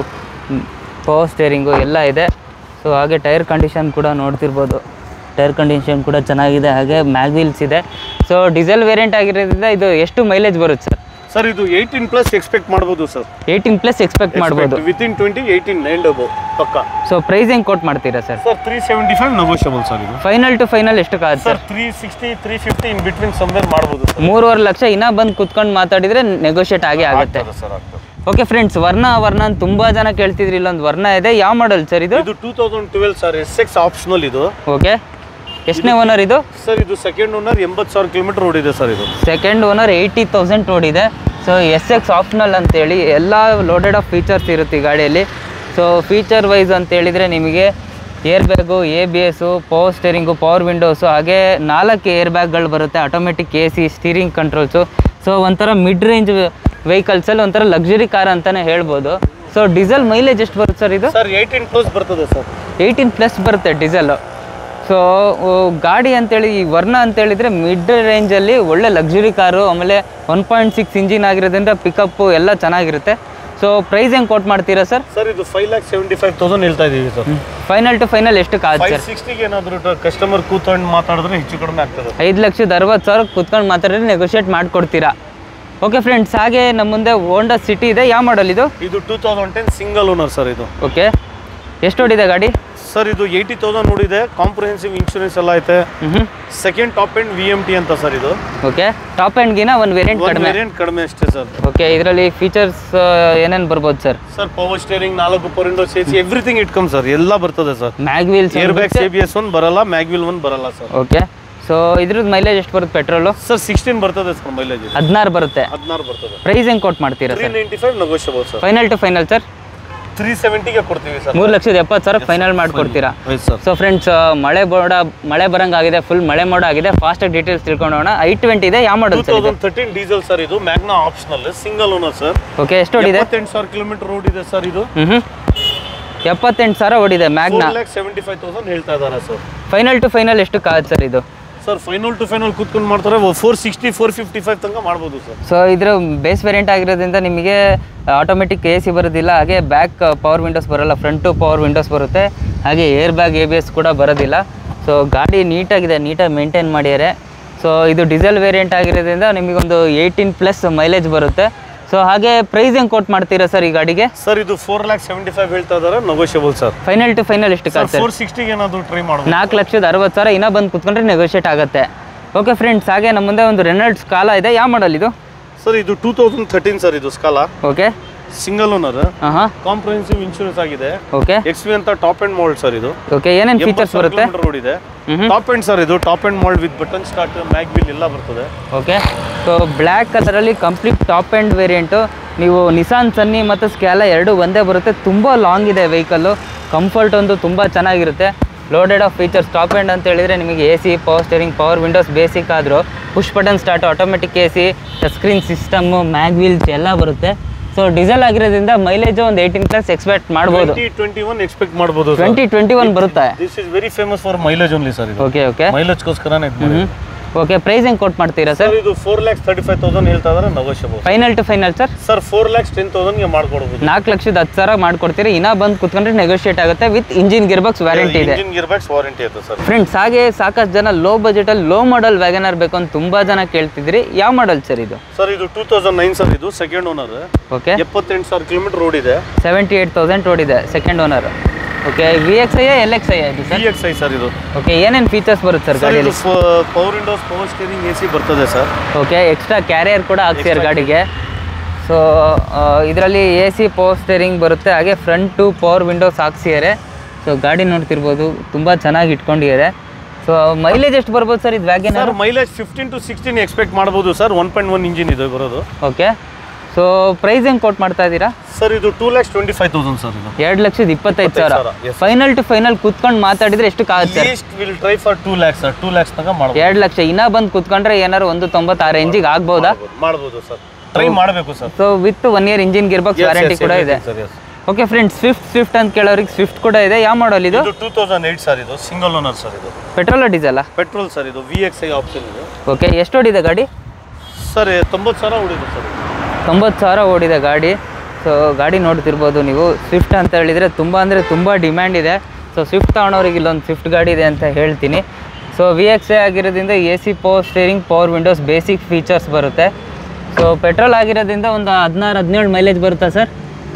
power steering ಎಲ್ಲ ಇದೆ ಸೊ ಹಾಗೆ ಟೈರ್ ಕಂಡೀಷನ್ ಕೂಡ ನೋಡ್ತಿರ್ಬೋದು ಟೈರ್ ಕಂಡೀಷನ್ ಕೂಡ ಚೆನ್ನಾಗಿದೆ ಹಾಗೆ ಮ್ಯಾಗ್ವೀಲ್ಸ್ ಇದೆ ಸೊ ಡೀಸೆಲ್ ವೇರಿಯಂಟ್ ಆಗಿರೋದ್ರಿಂದ ಇದು ಎಷ್ಟು ಮೈಲೇಜ್ ಬರುತ್ತೆ ಸರ್ ಸರ್ ಇದು ಏಯ್ಟೀನ್ ಪ್ಲಸ್ ಎಕ್ಸ್ಪೆಕ್ಟ್ ಮಾಡ್ಬೋದು ಸರ್ ಏಯ್ಟೀನ್ ಪ್ಲಸ್ ಎಕ್ಸ್ಪೆಕ್ಟ್ ಮಾಡ್ಬೋದು with in twenty eighteen nine ಡಬೋ ಪಕ್ಕ ಸೊ ಪ್ರೈಸ್ ಹೆಂಗೆ ಕೊಟ್ಟು ಮಾಡ್ತೀರಾ sir sir three seventy five negotiable sir ಇದು ಫೈನಲ್ ಟು ಫೈನಲ್ ಎಷ್ಟು ಕಾದ್ sir sir three sixty three fifty in between somewhere ಮಾಡ್ಬೋದು ಸರ್ ಮೂರುವರೆ ಲಕ್ಷ ಇನ್ನೂ ಬಂದು ಕುತ್ಕೊಂಡು ಮಾತಾಡಿದ್ರೆ ನೆಗೋಷಿಯೇಟ್ ಆಗೇ ಆಗುತ್ತೆ ಆಗ್ತದೆ ಸರ್ ಆಗ್ತದೆ ಓಕೆ ಫ್ರೆಂಡ್ಸ್ ವರ್ಣ ವರ್ಣ ಅಂತ ತುಂಬಾ ಜನ ಕೇಳ್ತಿದ್ರಿ ಇಲ್ಲೊಂದು ವರ್ಣ ಇದೆ ಯಾವ ಮಾಡಲ್ ಸರ್ ಇದು ಇದು two thousand twelve sir S X optional ಇದು ಓಕೆ ಎಷ್ಟನೇ ಓನರ್ ಇದು ಸರ್ ಇದು ಸೆಕೆಂಡ್ ಓನರ್ ಎಂಬತ್ತು ಸಾವಿರ ಕಿಲೋಮೀಟರ್ ಓಡಿದೆ ಸರ್ ಇದು ಸೆಕೆಂಡ್ ಓನರ್ ಏಯ್ಟಿ ತೌಸಂಡ್ ನೋಡಿದೆ ಸೊ ಎಸ್ ಎಕ್ಸ್ ಆಪ್ಷನಲ್ ಅಂತೇಳಿ ಎಲ್ಲ ಲೋಡೆಡ್ ಆಫ್ ಫೀಚರ್ಸ್ ಇರುತ್ತೆ ಈ ಗಾಡಿಯಲ್ಲಿ ಸೊ ಫೀಚರ್ ವೈಸ್ ಅಂತ ಹೇಳಿದರೆ ನಿಮಗೆ air bag A B S power steering power windows ಹಾಗೆ ನಾಲ್ಕು ಏರ್ ಬ್ಯಾಗ್ಗಳು ಬರುತ್ತೆ automatic A C steering controls so ಒಂಥರ ಮಿಡ್ ರೇಂಜ್ ವೆಹಿಕಲ್ಸಲ್ಲಿ ಒಂಥರ ಲಕ್ಸುರಿ ಕಾರ್ ಅಂತಲೇ ಹೇಳ್ಬೋದು ಸೊ ಡೀಸೆಲ್ ಮೈಲೇಜ್ ಎಷ್ಟು ಬರುತ್ತೆ ಸರ್ ಇದು ಸರ್ ಏಯ್ಟೀನ್ ಪ್ಲಸ್ ಬರ್ತದೆ ಸರ್ ಏಯ್ಟೀನ್ ಪ್ಲಸ್ ಬರುತ್ತೆ ಡೀಸೆಲ್ ಸೊ ಗಾಡಿ ಅಂತೇಳಿ ಈ ವರ್ಣ ಅಂತೇಳಿದರೆ ಮಿಡ್ ರೇಂಜಲ್ಲಿ ಒಳ್ಳೆ ಲಕ್ಸುರಿ ಕಾರು ಆಮೇಲೆ ಒನ್ ಪಾಯಿಂಟ್ ಸಿಕ್ಸ್ ಇಂಜಿನ್ ಆಗಿರೋದ್ರಿಂದ ಪಿಕಪ್ಪು ಎಲ್ಲ ಚೆನ್ನಾಗಿರುತ್ತೆ ಸೊ ಪ್ರೈಸ್ ಹೆಂಗೆ ಕೊಟ್ಟು ಮಾಡ್ತೀರಾ ಸರ್ ಸರ್ ಇದು five lakh seventy five thousand ಹೇಳ್ತಾ ಇದೀವಿ ಸರ್ ಫೈನಲ್ ಟು ಫೈನಲ್ ಎಷ್ಟು ಕಾದ್ ಫೈವ್ ಸರ್ ಸಿಕ್ಸ್ಟಿಗೆ ಏನಾದರೂ ಕಸ್ಟಮರ್ ಕೂತ್ಕೊಂಡು ಮಾತಾಡಿದ್ರೆ ಹೆಚ್ಚು ಕಡಿಮೆ ಆಗ್ತದೆ ಐದು ಲಕ್ಷದ ಅರವತ್ತು ಸಾವಿರ ಕುತ್ಕೊಂಡು ಮಾತಾಡಿದ್ರೆ ನೆಗೋಷಿಯೇಟ್ ಮಾಡಿಕೊಡ್ತೀರಾ ಓಕೆ ಫ್ರೆಂಡ್ಸ್ ಹಾಗೆ ನಮ್ಮ ಮುಂದೆ ಹೋಂಡಾ ಸಿಟಿ ಇದೆ ಯಾವ ಮಾಡಲ್ ಇದು ಇದು two thousand ten single owner sir ಇದು ಓಕೆ ಎಷ್ಟು ಹೊಡಿದೆ ಗಾಡಿ ಸರ್ ಇದು ಏಯ್ಟಿ ತೌಸಂಡ್ ನೋಡಿದೆ ಕಾಂಪ್ರಿಹೆನ್ಸಿವ್ ಇನ್ಶೂರೆನ್ಸ್ ಎಲ್ಲ ಐತೆ ಹ್ಞೂ second top end V M T ಅಂತ ಸರ್ ಇದು ಓಕೆ ಟಾಪ್ ಆ್ಯಂಡ್ಗಿನ ಒಂದು ವೇರಿಯಂಟ್ ಒಂದು ಕಡಿಮೆ ವೇರಿಯಂಟ್ ಕಡಿಮೆ ಅಷ್ಟೇ ಸರ್ ಓಕೆ ಇದರಲ್ಲಿ ಫೀಚರ್ಸ್ ಏನೇನು ಬರ್ಬೋದು ಸರ್ ಸರ್ ಪವರ್ ಸ್ಟೇರಿಂಗ್ ನಾಲ್ಕು ಪರಿಂಡೋ ಸೇಸಿ ಎವ್ರಿಥಿಂಗ್ ಇಟ್ಕಮ್ ಸರ್ ಎಲ್ಲ ಬರ್ತದೆ sir mag wheels air bags A B S one ಬರಲ್ಲ ಮ್ಯಾಗ್ವಿಲ್ ಒನ್ ಬರಲ್ಲ ಸರ್ ಓಕೆ ಸೊ ಇದ್ರದ್ದು ಮೈಲೇಜ್ ಎಷ್ಟು ಬರುತ್ತೆ ಪೆಟ್ರೋಲು ಸರ್ ಸಿಕ್ಸ್ಟೀನ್ ಬರ್ತದೆ ಸರ್ ಮೈಲೇಜ್ ಹದಿನಾರು ಬರುತ್ತೆ ಹದಿನಾರು ಬರ್ತದೆ ಪ್ರೈಸ್ ಹೆಂಗೆ ಕೊಟ್ಟು ಮಾಡ್ತೀರಾ three sir ninety five negotiable sir final to final sir three ಸೆವೆಂಟಿಗೆ ಕೊಡ್ತೀವಿ ಸರ್ ಮೂರು ಲಕ್ಷದ ಎಪ್ಪತ್ತು ಸಾವಿರ ಫೈನಲ್ ಮಾಡಿಕೊಡ್ತೀರಾ ಹೌದು ಸರ್ ಸೊ ಫ್ರೆಂಡ್ಸ್ ಮಳೆ ಮೋಡ ಮಳೆ ಬರಂಗಾಗಿದೆ ಫುಲ್ ಮಳೆ ಮೋಡ ಆಗಿದೆ ಫಾಸ್ಟಾಗಿ ಡೀಟೇಲ್ಸ್ ತಿಳ್ಕೊಂಡೋಣ ಐ ಟ್ವೆಂಟಿ ಇದೆ ಯಾವ ಟೂ ಮಾಡಲ್ ಸರ್ ಇದು ತೌಸಂಡ್ ತರ್ಟೀನ್ ಡೀಸೆಲ್ ಸರ್ ಇದು Magna optional single owner sir okay ಎಷ್ಟು ಓಡಿದೆ ಎಪ್ಪತ್ತೆಂಟು ಸಾವಿರ ಕಿಲೋಮೀಟರ್ ರೋಡ್ ಇದೆ ಸರ್ ಇದು ಹ್ಞೂ ಹ್ಞೂ ಎಪ್ಪತ್ತೆಂಟು ಸಾವಿರ ಓಡಿದೆ Magna four lakh seventy five thousand ಹೇಳ್ತಾ ಇದ್ದಾರೆ ಸರ್ ಫೈನಲ್ ಟು ಫೈನಲ್ ಎಷ್ಟು ಕಾಗುತ್ತೆ ಸರ್ ಇದು ಸರ್ ಫೈನಲ್ ಟು ಫೈನಲ್ ಕೂತ್ಕೊಂಡು ಮಾಡ್ತಾರೆ four sixty four fifty five ತನಕ ಮಾಡ್ಬೋದು ಸರ್ ಸೊ ಇದ್ರ ಬೇಸ್ ವೇರಿಯಂಟ್ ಆಗಿರೋದ್ರಿಂದ ನಿಮಗೆ ಆಟೋಮೆಟಿಕ್ ಎ ಸಿ ಬರೋದಿಲ್ಲ ಹಾಗೆ ಬ್ಯಾಕ್ ಪವರ್ ವಿಂಡೋಸ್ ಬರೋಲ್ಲ ಫ್ರಂಟ್ ಟು ಪವರ್ ವಿಂಡೋಸ್ ಬರುತ್ತೆ ಹಾಗೆ air bag A B S ಕೂಡ ಬರೋದಿಲ್ಲ ಸೊ ಗಾಡಿ ನೀಟಾಗಿದೆ ನೀಟಾಗಿ ಮೇಂಟೈನ್ ಮಾಡಿದ್ದಾರೆ ಸೊ ಇದು ಡೀಸೆಲ್ ವೇರಿಯಂಟ್ ಆಗಿರೋದ್ರಿಂದ ನಿಮಗೊಂದು ಏಯ್ಟೀನ್ ಪ್ಲಸ್ ಮೈಲೇಜ್ ಬರುತ್ತೆ ಸೊ ಹಾಗೆ ಪ್ರೈಸ್ ಹೆಂಗೆ ಕೋಟ್ ಮಾಡ್ತೀರಾ ಸರ್ ಈ ಗಾಡಿಗೆ ಸರ್ ಇದು ಫೋರ್ ಲ್ಯಾಕ್ ಸೆವೆಂಟಿ ಫೈವ್ ಹೇಳ್ತಾ ಇದ್ದಾರೆ negotiable sir final to final ಎಷ್ಟು ಸರ್ ಕಾಗುತ್ತೆ ಫೋರ್ ಸಿಕ್ಸ್ಟಿಗೆ ಏನಾದರೂ ಟ್ರೈ ಮಾಡ್ಬೋದು ನಾಲ್ಕು ಲಕ್ಷದ ಅರವತ್ತು ಸಾವಿರ ಇನ್ನೂ ಬಂದು ಕುತ್ಕೊಂಡ್ರೆ ನೆಗೋಷಿಯೇಟ್ ಆಗುತ್ತೆ ಓಕೆ ಫ್ರೆಂಡ್ಸ್ ಹಾಗೆ ನಮ್ಮ ಮುಂದೆ ಒಂದು ರೆನಾಲ್ಡ್ಸ್ ಕಾಲ ಇದೆ ಯಾವ ಮಾಡಲ್ ಇದು ಸರ್ ಇದು ಟೂ ತೌಸಂಡ್ ಥರ್ಟೀನ್ ಸರ್ ಇದು ಸ್ಕಾಲಾ ಓಕೆ ಸಿಂಗಲ್ ಓನರ್ ಹಾಂ ಹಾಂ ಕಾಂಪ್ರಹೆನ್ಸಿವ್ ಇನ್ಶೂರೆನ್ಸ್ ಆಗಿದೆ ಓಕೆ ಎಕ್ಸ್ ವಿ ಅಂತ ಟಾಪ್ ಅಂಡ್ ಮಾಲ್ಡ್ ಸರ್ ಇದು ಓಕೆ ಏನೇನು ಫೀಚರ್ಸ್ ಬರುತ್ತೆ ರೋಡ್ ಇದೆ ಮ್ಹೂ. ಟಾಪ್ ಅಂಡ್ ಸರ್ ಇದು ಟಾಪ್ ಅಂಡ್ ಮಾಲ್ಡ್ with button start mag wheel ಎಲ್ಲ ಬರ್ತದೆ ಓಕೆ ಸೊ ಬ್ಲ್ಯಾಕ್ ಕಲರಲ್ಲಿ ಕಂಪ್ಲೀಟ್ ಟಾಪ್ ಆ್ಯಂಡ್ ವೇರಿಯಂಟು ನೀವು ನಿಸಾನ್ ಸನ್ನಿ ಮತ್ತು ಸ್ಕ್ಯಾಲ ಎರಡು ಒಂದೇ ಬರುತ್ತೆ ತುಂಬ ಲಾಂಗ್ ಇದೆ ವೆಹಿಕಲ್ಲು ಕಂಫರ್ಟ್ ಒಂದು ತುಂಬ ಚೆನ್ನಾಗಿರುತ್ತೆ loaded of features top end ಅಂತ ಹೇಳಿದರೆ ನಿಮಗೆ A C power steering power windows basic ಆದರೂ push button start automatic A C touch screen system mag wheels ಎಲ್ಲ ಬರುತ್ತೆ ಸೊ ಡೀಸೆಲ್ ಆಗಿರೋದ್ರಿಂದ ಮೈಲೇಜು ಒಂದು ಏಯ್ಟೀನ್ ಪ್ಲಸ್ ಎಕ್ಸ್ಪೆಕ್ಟ್ ಮಾಡ್ಬೋದು ಟ್ವೆಂಟಿ ಟ್ವೆಂಟಿ ಒನ್ ಎಕ್ಸ್ಪೆಕ್ಟ್ ಮಾಡ್ಬೋದು ಟ್ವೆಂಟಿ ಟ್ವೆಂಟಿ ಒನ್ ಬರುತ್ತೆ this is very famous for mileage only sir ಇದು okay okay ಮೈಲೇಜ್ಗೋಸ್ಕರನೇ ಹ್ಞೂ ಓಕೆ ಪ್ರೈಸ್ ಹೆಂಗೆ ಕೊಟ್ ಮಾಡ್ತೀರಾ ಸರ್ ಸರ್ ಇದು four lakhs thirty five thousand ಹೇಳ್ತಾ ಇದ್ದಾರೆ negotiable final to final sir sir four lakhs ten ತೌಸಂಡ್ಗೆ ಮಾಡ್ಕೊಡ್ಬೋದು ನಾಲ್ಕು ಲಕ್ಷದ ಹತ್ತು ಸಾವಿರ ಮಾಡ್ಕೊಡ್ತೀರಿ ಇನ್ನೂ ಬಂದು ಕುತ್ಕೊಂಡ್ರೆ ನೆಗೋಷಿಯೇಟ್ ಆಗುತ್ತೆ ವಿತ್ ಇಂಜಿನ್ ಗಿರ್ಬಾಕ್ಸ್ ವ್ಯಾರಂಟಿ ಇದೆ ಇಂಜಿನ್ ಗಿಯರ್ ಬ್ಯಾಗ್ಸ್ ವಾರಂಟಿ ಐತೆ ಸರ್ ಫ್ರೆಂಡ್ಸ್ ಹಾಗೆ ಸಾಕಷ್ಟು ಜನ ಲೋ ಬಜೆಟಲ್ಲಿ ಲೋ ಮಾಡಲ್ ವ್ಯಾಗನರ್ ಬೇಕು ಅಂತ ತುಂಬ ಜನ ಕೇಳ್ತಿದ್ರಿ ಯಾವ ಮಾಡಲ್ ಸರ್ ಇದು ಸರ್ ಇದು ಟೂ ತೌಸಂಡ್ ನೈನ್ ಸರ್ ಇದು ಸೆಕೆಂಡ್ ಓನರ್ ಓಕೆ ಎಪ್ಪತ್ತೆಂಟು ಸಾವಿರ ಕಿಲೋಮೀಟರ್ ರೋಡ್ ಇದೆ ಸೆವೆಂಟಿ ಏಯ್ಟ್ ತೌಸಂಡ್ ಓಡಿದೆ second owner okay V X I L X I ಇದು V sir X I sir ಇದು ಓಕೆ ಏನೇನು ಫೀಚರ್ಸ್ ಬರುತ್ತೆ ಸರ್ ಸರ್ ಇದು ಗಾಡಿಯಲ್ಲಿ power windows power steering A C ಬರ್ತದೆ ಸರ್ ಓಕೆ ಎಕ್ಸ್ಟ್ರಾ ಕ್ಯಾರಿಯರ್ ಕೂಡ ಹಾಕ್ಸಿದ್ದಾರೆ ಗಾಡಿಗೆ ಸೊ ಇದರಲ್ಲಿ ಎ ಸಿ ಪವರ್ ಸ್ಟೇರಿಂಗ್ ಬರುತ್ತೆ ಹಾಗೆ ಫ್ರಂಟ್ ಟು ಪವರ್ ವಿಂಡೋಸ್ ಹಾಕ್ಸಿದ್ದಾರೆ ಸೊ ಗಾಡಿ ನೋಡ್ತಿರ್ಬೋದು ತುಂಬ ಚೆನ್ನಾಗಿ ಇಟ್ಕೊಂಡಿದ್ದಾರೆ ಸೊ ಮೈಲೇಜ್ ಎಷ್ಟು ಬರ್ಬೋದು ಸರ್ ಇದು wagon sir mileage fifteen to sixteen expect ಮಾಡ್ಬೋದು sir one point one engine ಇದೆ ಬರೋದು ಓಕೆ ಸೊ ಪ್ರೈಸ್ ಹೆಂಗೆ ಕೊಟ್ ಮಾಡ್ತಾ ಇದ್ದೀರಾ ಸರ್ ಇದು two lakhs twenty five thousand sir ಇದು ಎರಡು ಲಕ್ಷದ ಇಪ್ಪತ್ತೈದು ಸಾವಿರ ಸಾವಿರ, yes. ಫೈನಲ್ ಟು ಫೈನಲ್ ಕುತ್ಕೊಂಡು ಮಾತಾಡಿದ್ರೆ ಎಷ್ಟು ಆಗುತ್ತೆ sir least will try for two lakhs sir two lakhs ತನಕ ಮಾಡ್ಬೋದು ಎರಡು ಲಕ್ಷ ಇನ್ನೂ ಬಂದು ಕುತ್ಕೊಂಡ್ರೆ ಏನಾರು ಒಂದು ತೊಂಬತ್ತಾರು ರೇಂಜಿಗೆ ಆಗ್ಬೋದಾ ಮಾಡ್ಬೋದು ಸರ್ ಟ್ರೈ ಮಾಡಬೇಕು sir so with one year engine gearbox warranty ಕೂಡ ಇದೆ sir yes okay friends Swift Swift ಅಂತ ಕೇಳೋರಿಗೆ ಸ್ವಿಫ್ಟ್ ಕೂಡ ಇದೆ ಯಾವ ಮಾಡಲ್ ಇದು ಇದು ಟೂ ತೌಸಂಡ್ ಏಯ್ಟ್ ಸರ್ ಇದು ಸಿಂಗಲ್ ಓನರ್ ಸರ್ ಇದು ಪೆಟ್ರೋಲ್ ಡೀಸೆಲ್ಲ ಪೆಟ್ರೋಲ್ ಸರ್ ಇದು ವಿ ಎಕ್ಸ್ ಐ ಆಪ್ಷನ್ ಇದು ಓಕೆ ಎಷ್ಟು ಓಡಿದೆ ಗಾಡಿ ಸರ್ ತೊಂಬತ್ತು ಸಾವಿರ ಉಳಿದೆ ಸರ್ ಇದು. ತೊಂಬತ್ತು ಸಾವಿರ ಓಡಿದೆ ಗಾಡಿ ಸೊ ಗಾಡಿ ನೋಡ್ತಿರ್ಬೋದು ನೀವು ಸ್ವಿಫ್ಟ್ ಅಂತ ಹೇಳಿದರೆ ತುಂಬ ಅಂದರೆ ತುಂಬ ಡಿಮ್ಯಾಂಡ್ ಇದೆ ಸೊ ಸ್ವಿಫ್ಟ್ ತೊಗೊಳೋರಿಗೆ ಇಲ್ಲೊಂದು ಸ್ವಿಫ್ಟ್ ಗಾಡಿ ಇದೆ ಅಂತ ಹೇಳ್ತೀನಿ ಸೊ ವಿ ಎಕ್ಸ್ ಎ ಆಗಿರೋದ್ರಿಂದ A C power steering power windows basic features ಬರುತ್ತೆ ಸೊ ಪೆಟ್ರೋಲ್ ಆಗಿರೋದ್ರಿಂದ ಒಂದು ಹದಿನಾರು ಹದಿನೇಳು ಮೈಲೇಜ್ ಬರುತ್ತಾ sir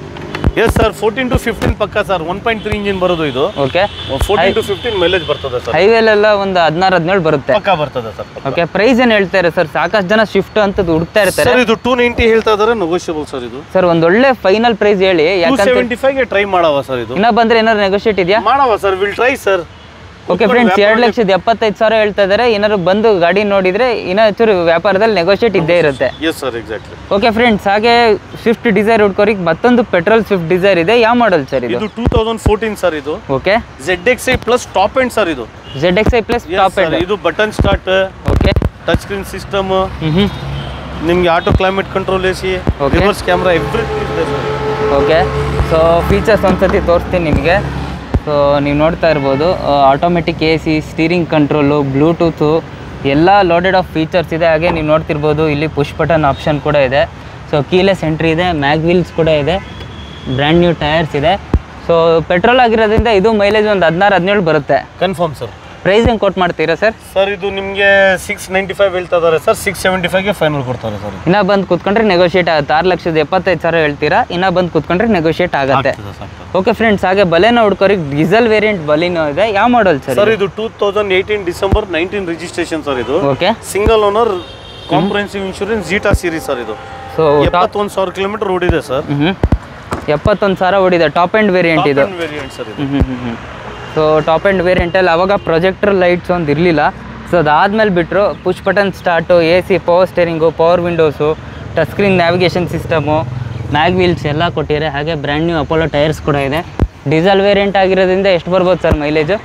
yes sir fourteen to fifteen ಪಕ್ಕ sir one point three engine ಬರೋದು ಇದು okay fourteen to fifteen mileage ಬರ್ತದೆ ಸರ್ ಹೈವೇಲೆಲ್ಲ ಒಂದು ಹದಿನಾರು ಹದಿನೇಳು ಬರುತ್ತೆ ಪಕ್ಕ ಬರ್ತದೆ ಸರ್ ಓಕೆ ಪ್ರೈಸ್ ಏನು ಹೇಳ್ತಾರೆ ಸರ್ ಸಾಕಷ್ಟು ಜನ ಶಿಫ್ಟ್ ಅಂತ ಹುಡುಕ್ತಾ ಇರ್ತಾರೆ ಸರ್ ಇದು ಟೂ ನೈಂಟಿ ಹೇಳ್ತಾ ಇದಾರೆ ನೆಗೋಷಿಯಬಲ್ ಸರ್ ಇದು ಸರ್ ಒಂದೊಳ್ಳೆ ಫೈನಲ್ ಪ್ರೈಸ್ ಹೇಳಿ ಟೂ ಯಾಕಂದ್ರೆ ಸೆವೆಂಟಿ ಫೈವ್ಗೆ ಟ್ರೈ ಮಾಡವ ಸರ್ ಇದು ಇನ್ನ ಬಂದ್ರೆ ಏನಾದ್ರು ನೆಗೋಷಿಯೇಟ್ ಇದೆಯಾ ಮಾಡವ sir will try sir okay friends ಎರಡು ಲಕ್ಷದ ಎಪ್ಪತ್ತೈದು ಸಾವಿರ ಹೇಳ್ತಾ ಇದ್ದಾರೆ ಏನಾದ್ರು ಬಂದು ಗಾಡಿ ನೋಡಿದ್ರೆ ಇನ್ನೂ ಹೆಚ್ಚು ವ್ಯಾಪಾರದಲ್ಲಿ ನೆಗೋಷಿಯೇಟ್ ಇದ್ದೇ ಇರುತ್ತೆ yes sir exactly okay friends ಹಾಗೆ ಸ್ವಿಫ್ಟ್ ಡಿಸೈರ್ ಹುಡ್ಕೋರಿಗೆ ಮತ್ತೊಂದು ಪೆಟ್ರೋಲ್ ಸ್ವಿಫ್ಟ್ ಡಿಸೈರ್ ಇದೆ ಯಾವ ಮಾಡಲ್ ಸರ್ ಇದು ಇದು ಟೂ ತೌಸಂಡ್ ಫೋರ್ಟೀನ್ ಸರ್ ಇದು okay Z X I plus top end sir ಇದು Z X I plus Yes, top sir. End ಇದು button start okay touch screen system ಹ್ಞೂ ನಿಮ್ಗೆ auto climate control A C Okay. Reverse camera everything ಇದೆ sir okay so features ಒಂದ್ಸತಿ ತೋರಿಸ್ತೀನಿ ನಿಮಗೆ so ನೀವು ನೋಡ್ತಾ ಇರ್ಬೋದು automatic A C steering control Bluetooth ಎಲ್ಲ ಲೋಡೆಡ್ ಆಫ್ ಫೀಚರ್ಸ್ ಇದೆ ಹಾಗೆ ನೀವು ನೋಡ್ತಿರ್ಬೋದು ಇಲ್ಲಿ ಪುಷ್ ಬಟನ್ ಆಪ್ಷನ್ ಕೂಡ ಇದೆ ಸೊ ಕೀಲೆಸ್ ಎಂಟ್ರಿ ಇದೆ ಮ್ಯಾಗ್ ವೀಲ್ಸ್ ಕೂಡ ಇದೆ ಬ್ರ್ಯಾಂಡ್ ನ್ಯೂ ಟೈರ್ಸ್ ಇದೆ ಸೊ ಪೆಟ್ರೋಲ್ ಆಗಿರೋದ್ರಿಂದ ಇದು ಮೈಲೇಜ್ ಒಂದು ಹದಿನಾರು ಹದಿನೇಳು ಬರುತ್ತೆ ಕನ್ಫರ್ಮ್ ಸರ್ ಪ್ರೈಸ್ ಹೆಂಗೆ ಕೊಟ್ಟು ಮಾಡ್ತೀರಾ ಸರ್ ಸರ್ ಇದು ನಿಮಗೆ ಸಿಕ್ಸ್ ನೈಂಟಿ ಫೈವ್ ಹೇಳ್ತಾ ಇದಾರೆ ಸರ್ ಸಿಕ್ಸ್ ಸೆವೆಂಟಿ ಫೈವ್ಗೆ ಫೈನಲ್ ಕೊಡ್ತಾರೆ ಸರ್ ಇನ್ನೂ ಬಂದು ಕುತ್ಕೊಂಡ್ರೆ ನೆಗೋಷಿಯೇಟ್ ಆಗುತ್ತೆ ಆರು ಲಕ್ಷದ ಎಪ್ಪತ್ತೈದು ಸಾವಿರ ಹೇಳ್ತೀರಾ ಇನ್ನೂ ಬಂದು ಕುತ್ಕೊಂಡ್ರೆ ನೆಗೋಷಿಯೇಟ್ ಆಗುತ್ತೆ ಓಕೆ ಫ್ರೆಂಡ್ಸ್ ಹಾಗೆ ಬಲೇನೋ ಹುಡ್ಕೋರಿಗೆ ಡೀಸೆಲ್ ವೇರಿಯಂಟ್ ಬಲಿನೋ ಇದೆ ಯಾವ ಮಾಡಲ್ ಸರ್ ಸರ್ ಇದು two thousand eighteen December nineteen registration sir ಇದು okay single owner comprehensive insurance Zeta series sir ಇದು ಸೊ ಎಪ್ಪತ್ತೊಂದು ಸಾವಿರ ಕಿಲೋಮೀಟರ್ ಓಡಿದೆ ಸರ್ ಹ್ಞೂ ಎಪ್ಪತ್ತೊಂದು ಸಾವಿರ ಓಡಿದೆ ಟಾಪ್ ಆ್ಯಂಡ್ ವೇರಿಯಂಟ್ ಇದು ವೇರಿಯಂಟ್ ಸರ್ ಇದು ಹ್ಞೂ ಹ್ಞೂ ಹ್ಞೂ ಸೊ ಟಾಪ್ ಆ್ಯಂಡ್ ವೇರಿಯಂಟಲ್ಲಿ ಅವಾಗ ಪ್ರೊಜೆಕ್ಟರ್ ಲೈಟ್ಸ್ ಒಂದು ಇರಲಿಲ್ಲ ಸೊ ಅದಾದ್ಮೇಲೆ ಬಿಟ್ಟರು push button start A C power steering power windows touch screen navigation system mag wheels ಎಲ್ಲ ಕೊಟ್ಟಿದ್ದಾರೆ ಹಾಗೆ ಬ್ರ್ಯಾಂಡ್ ನ್ಯೂ ಅಪೋಲೋ ಟೈರ್ಸ್ ಕೂಡ ಇದೆ ಡೀಸೆಲ್ ವೇರಿಯಂಟ್ ಆಗಿರೋದ್ರಿಂದ ಎಷ್ಟು ಬರ್ಬೋದು ಸರ್ ಮೈಲೇಜು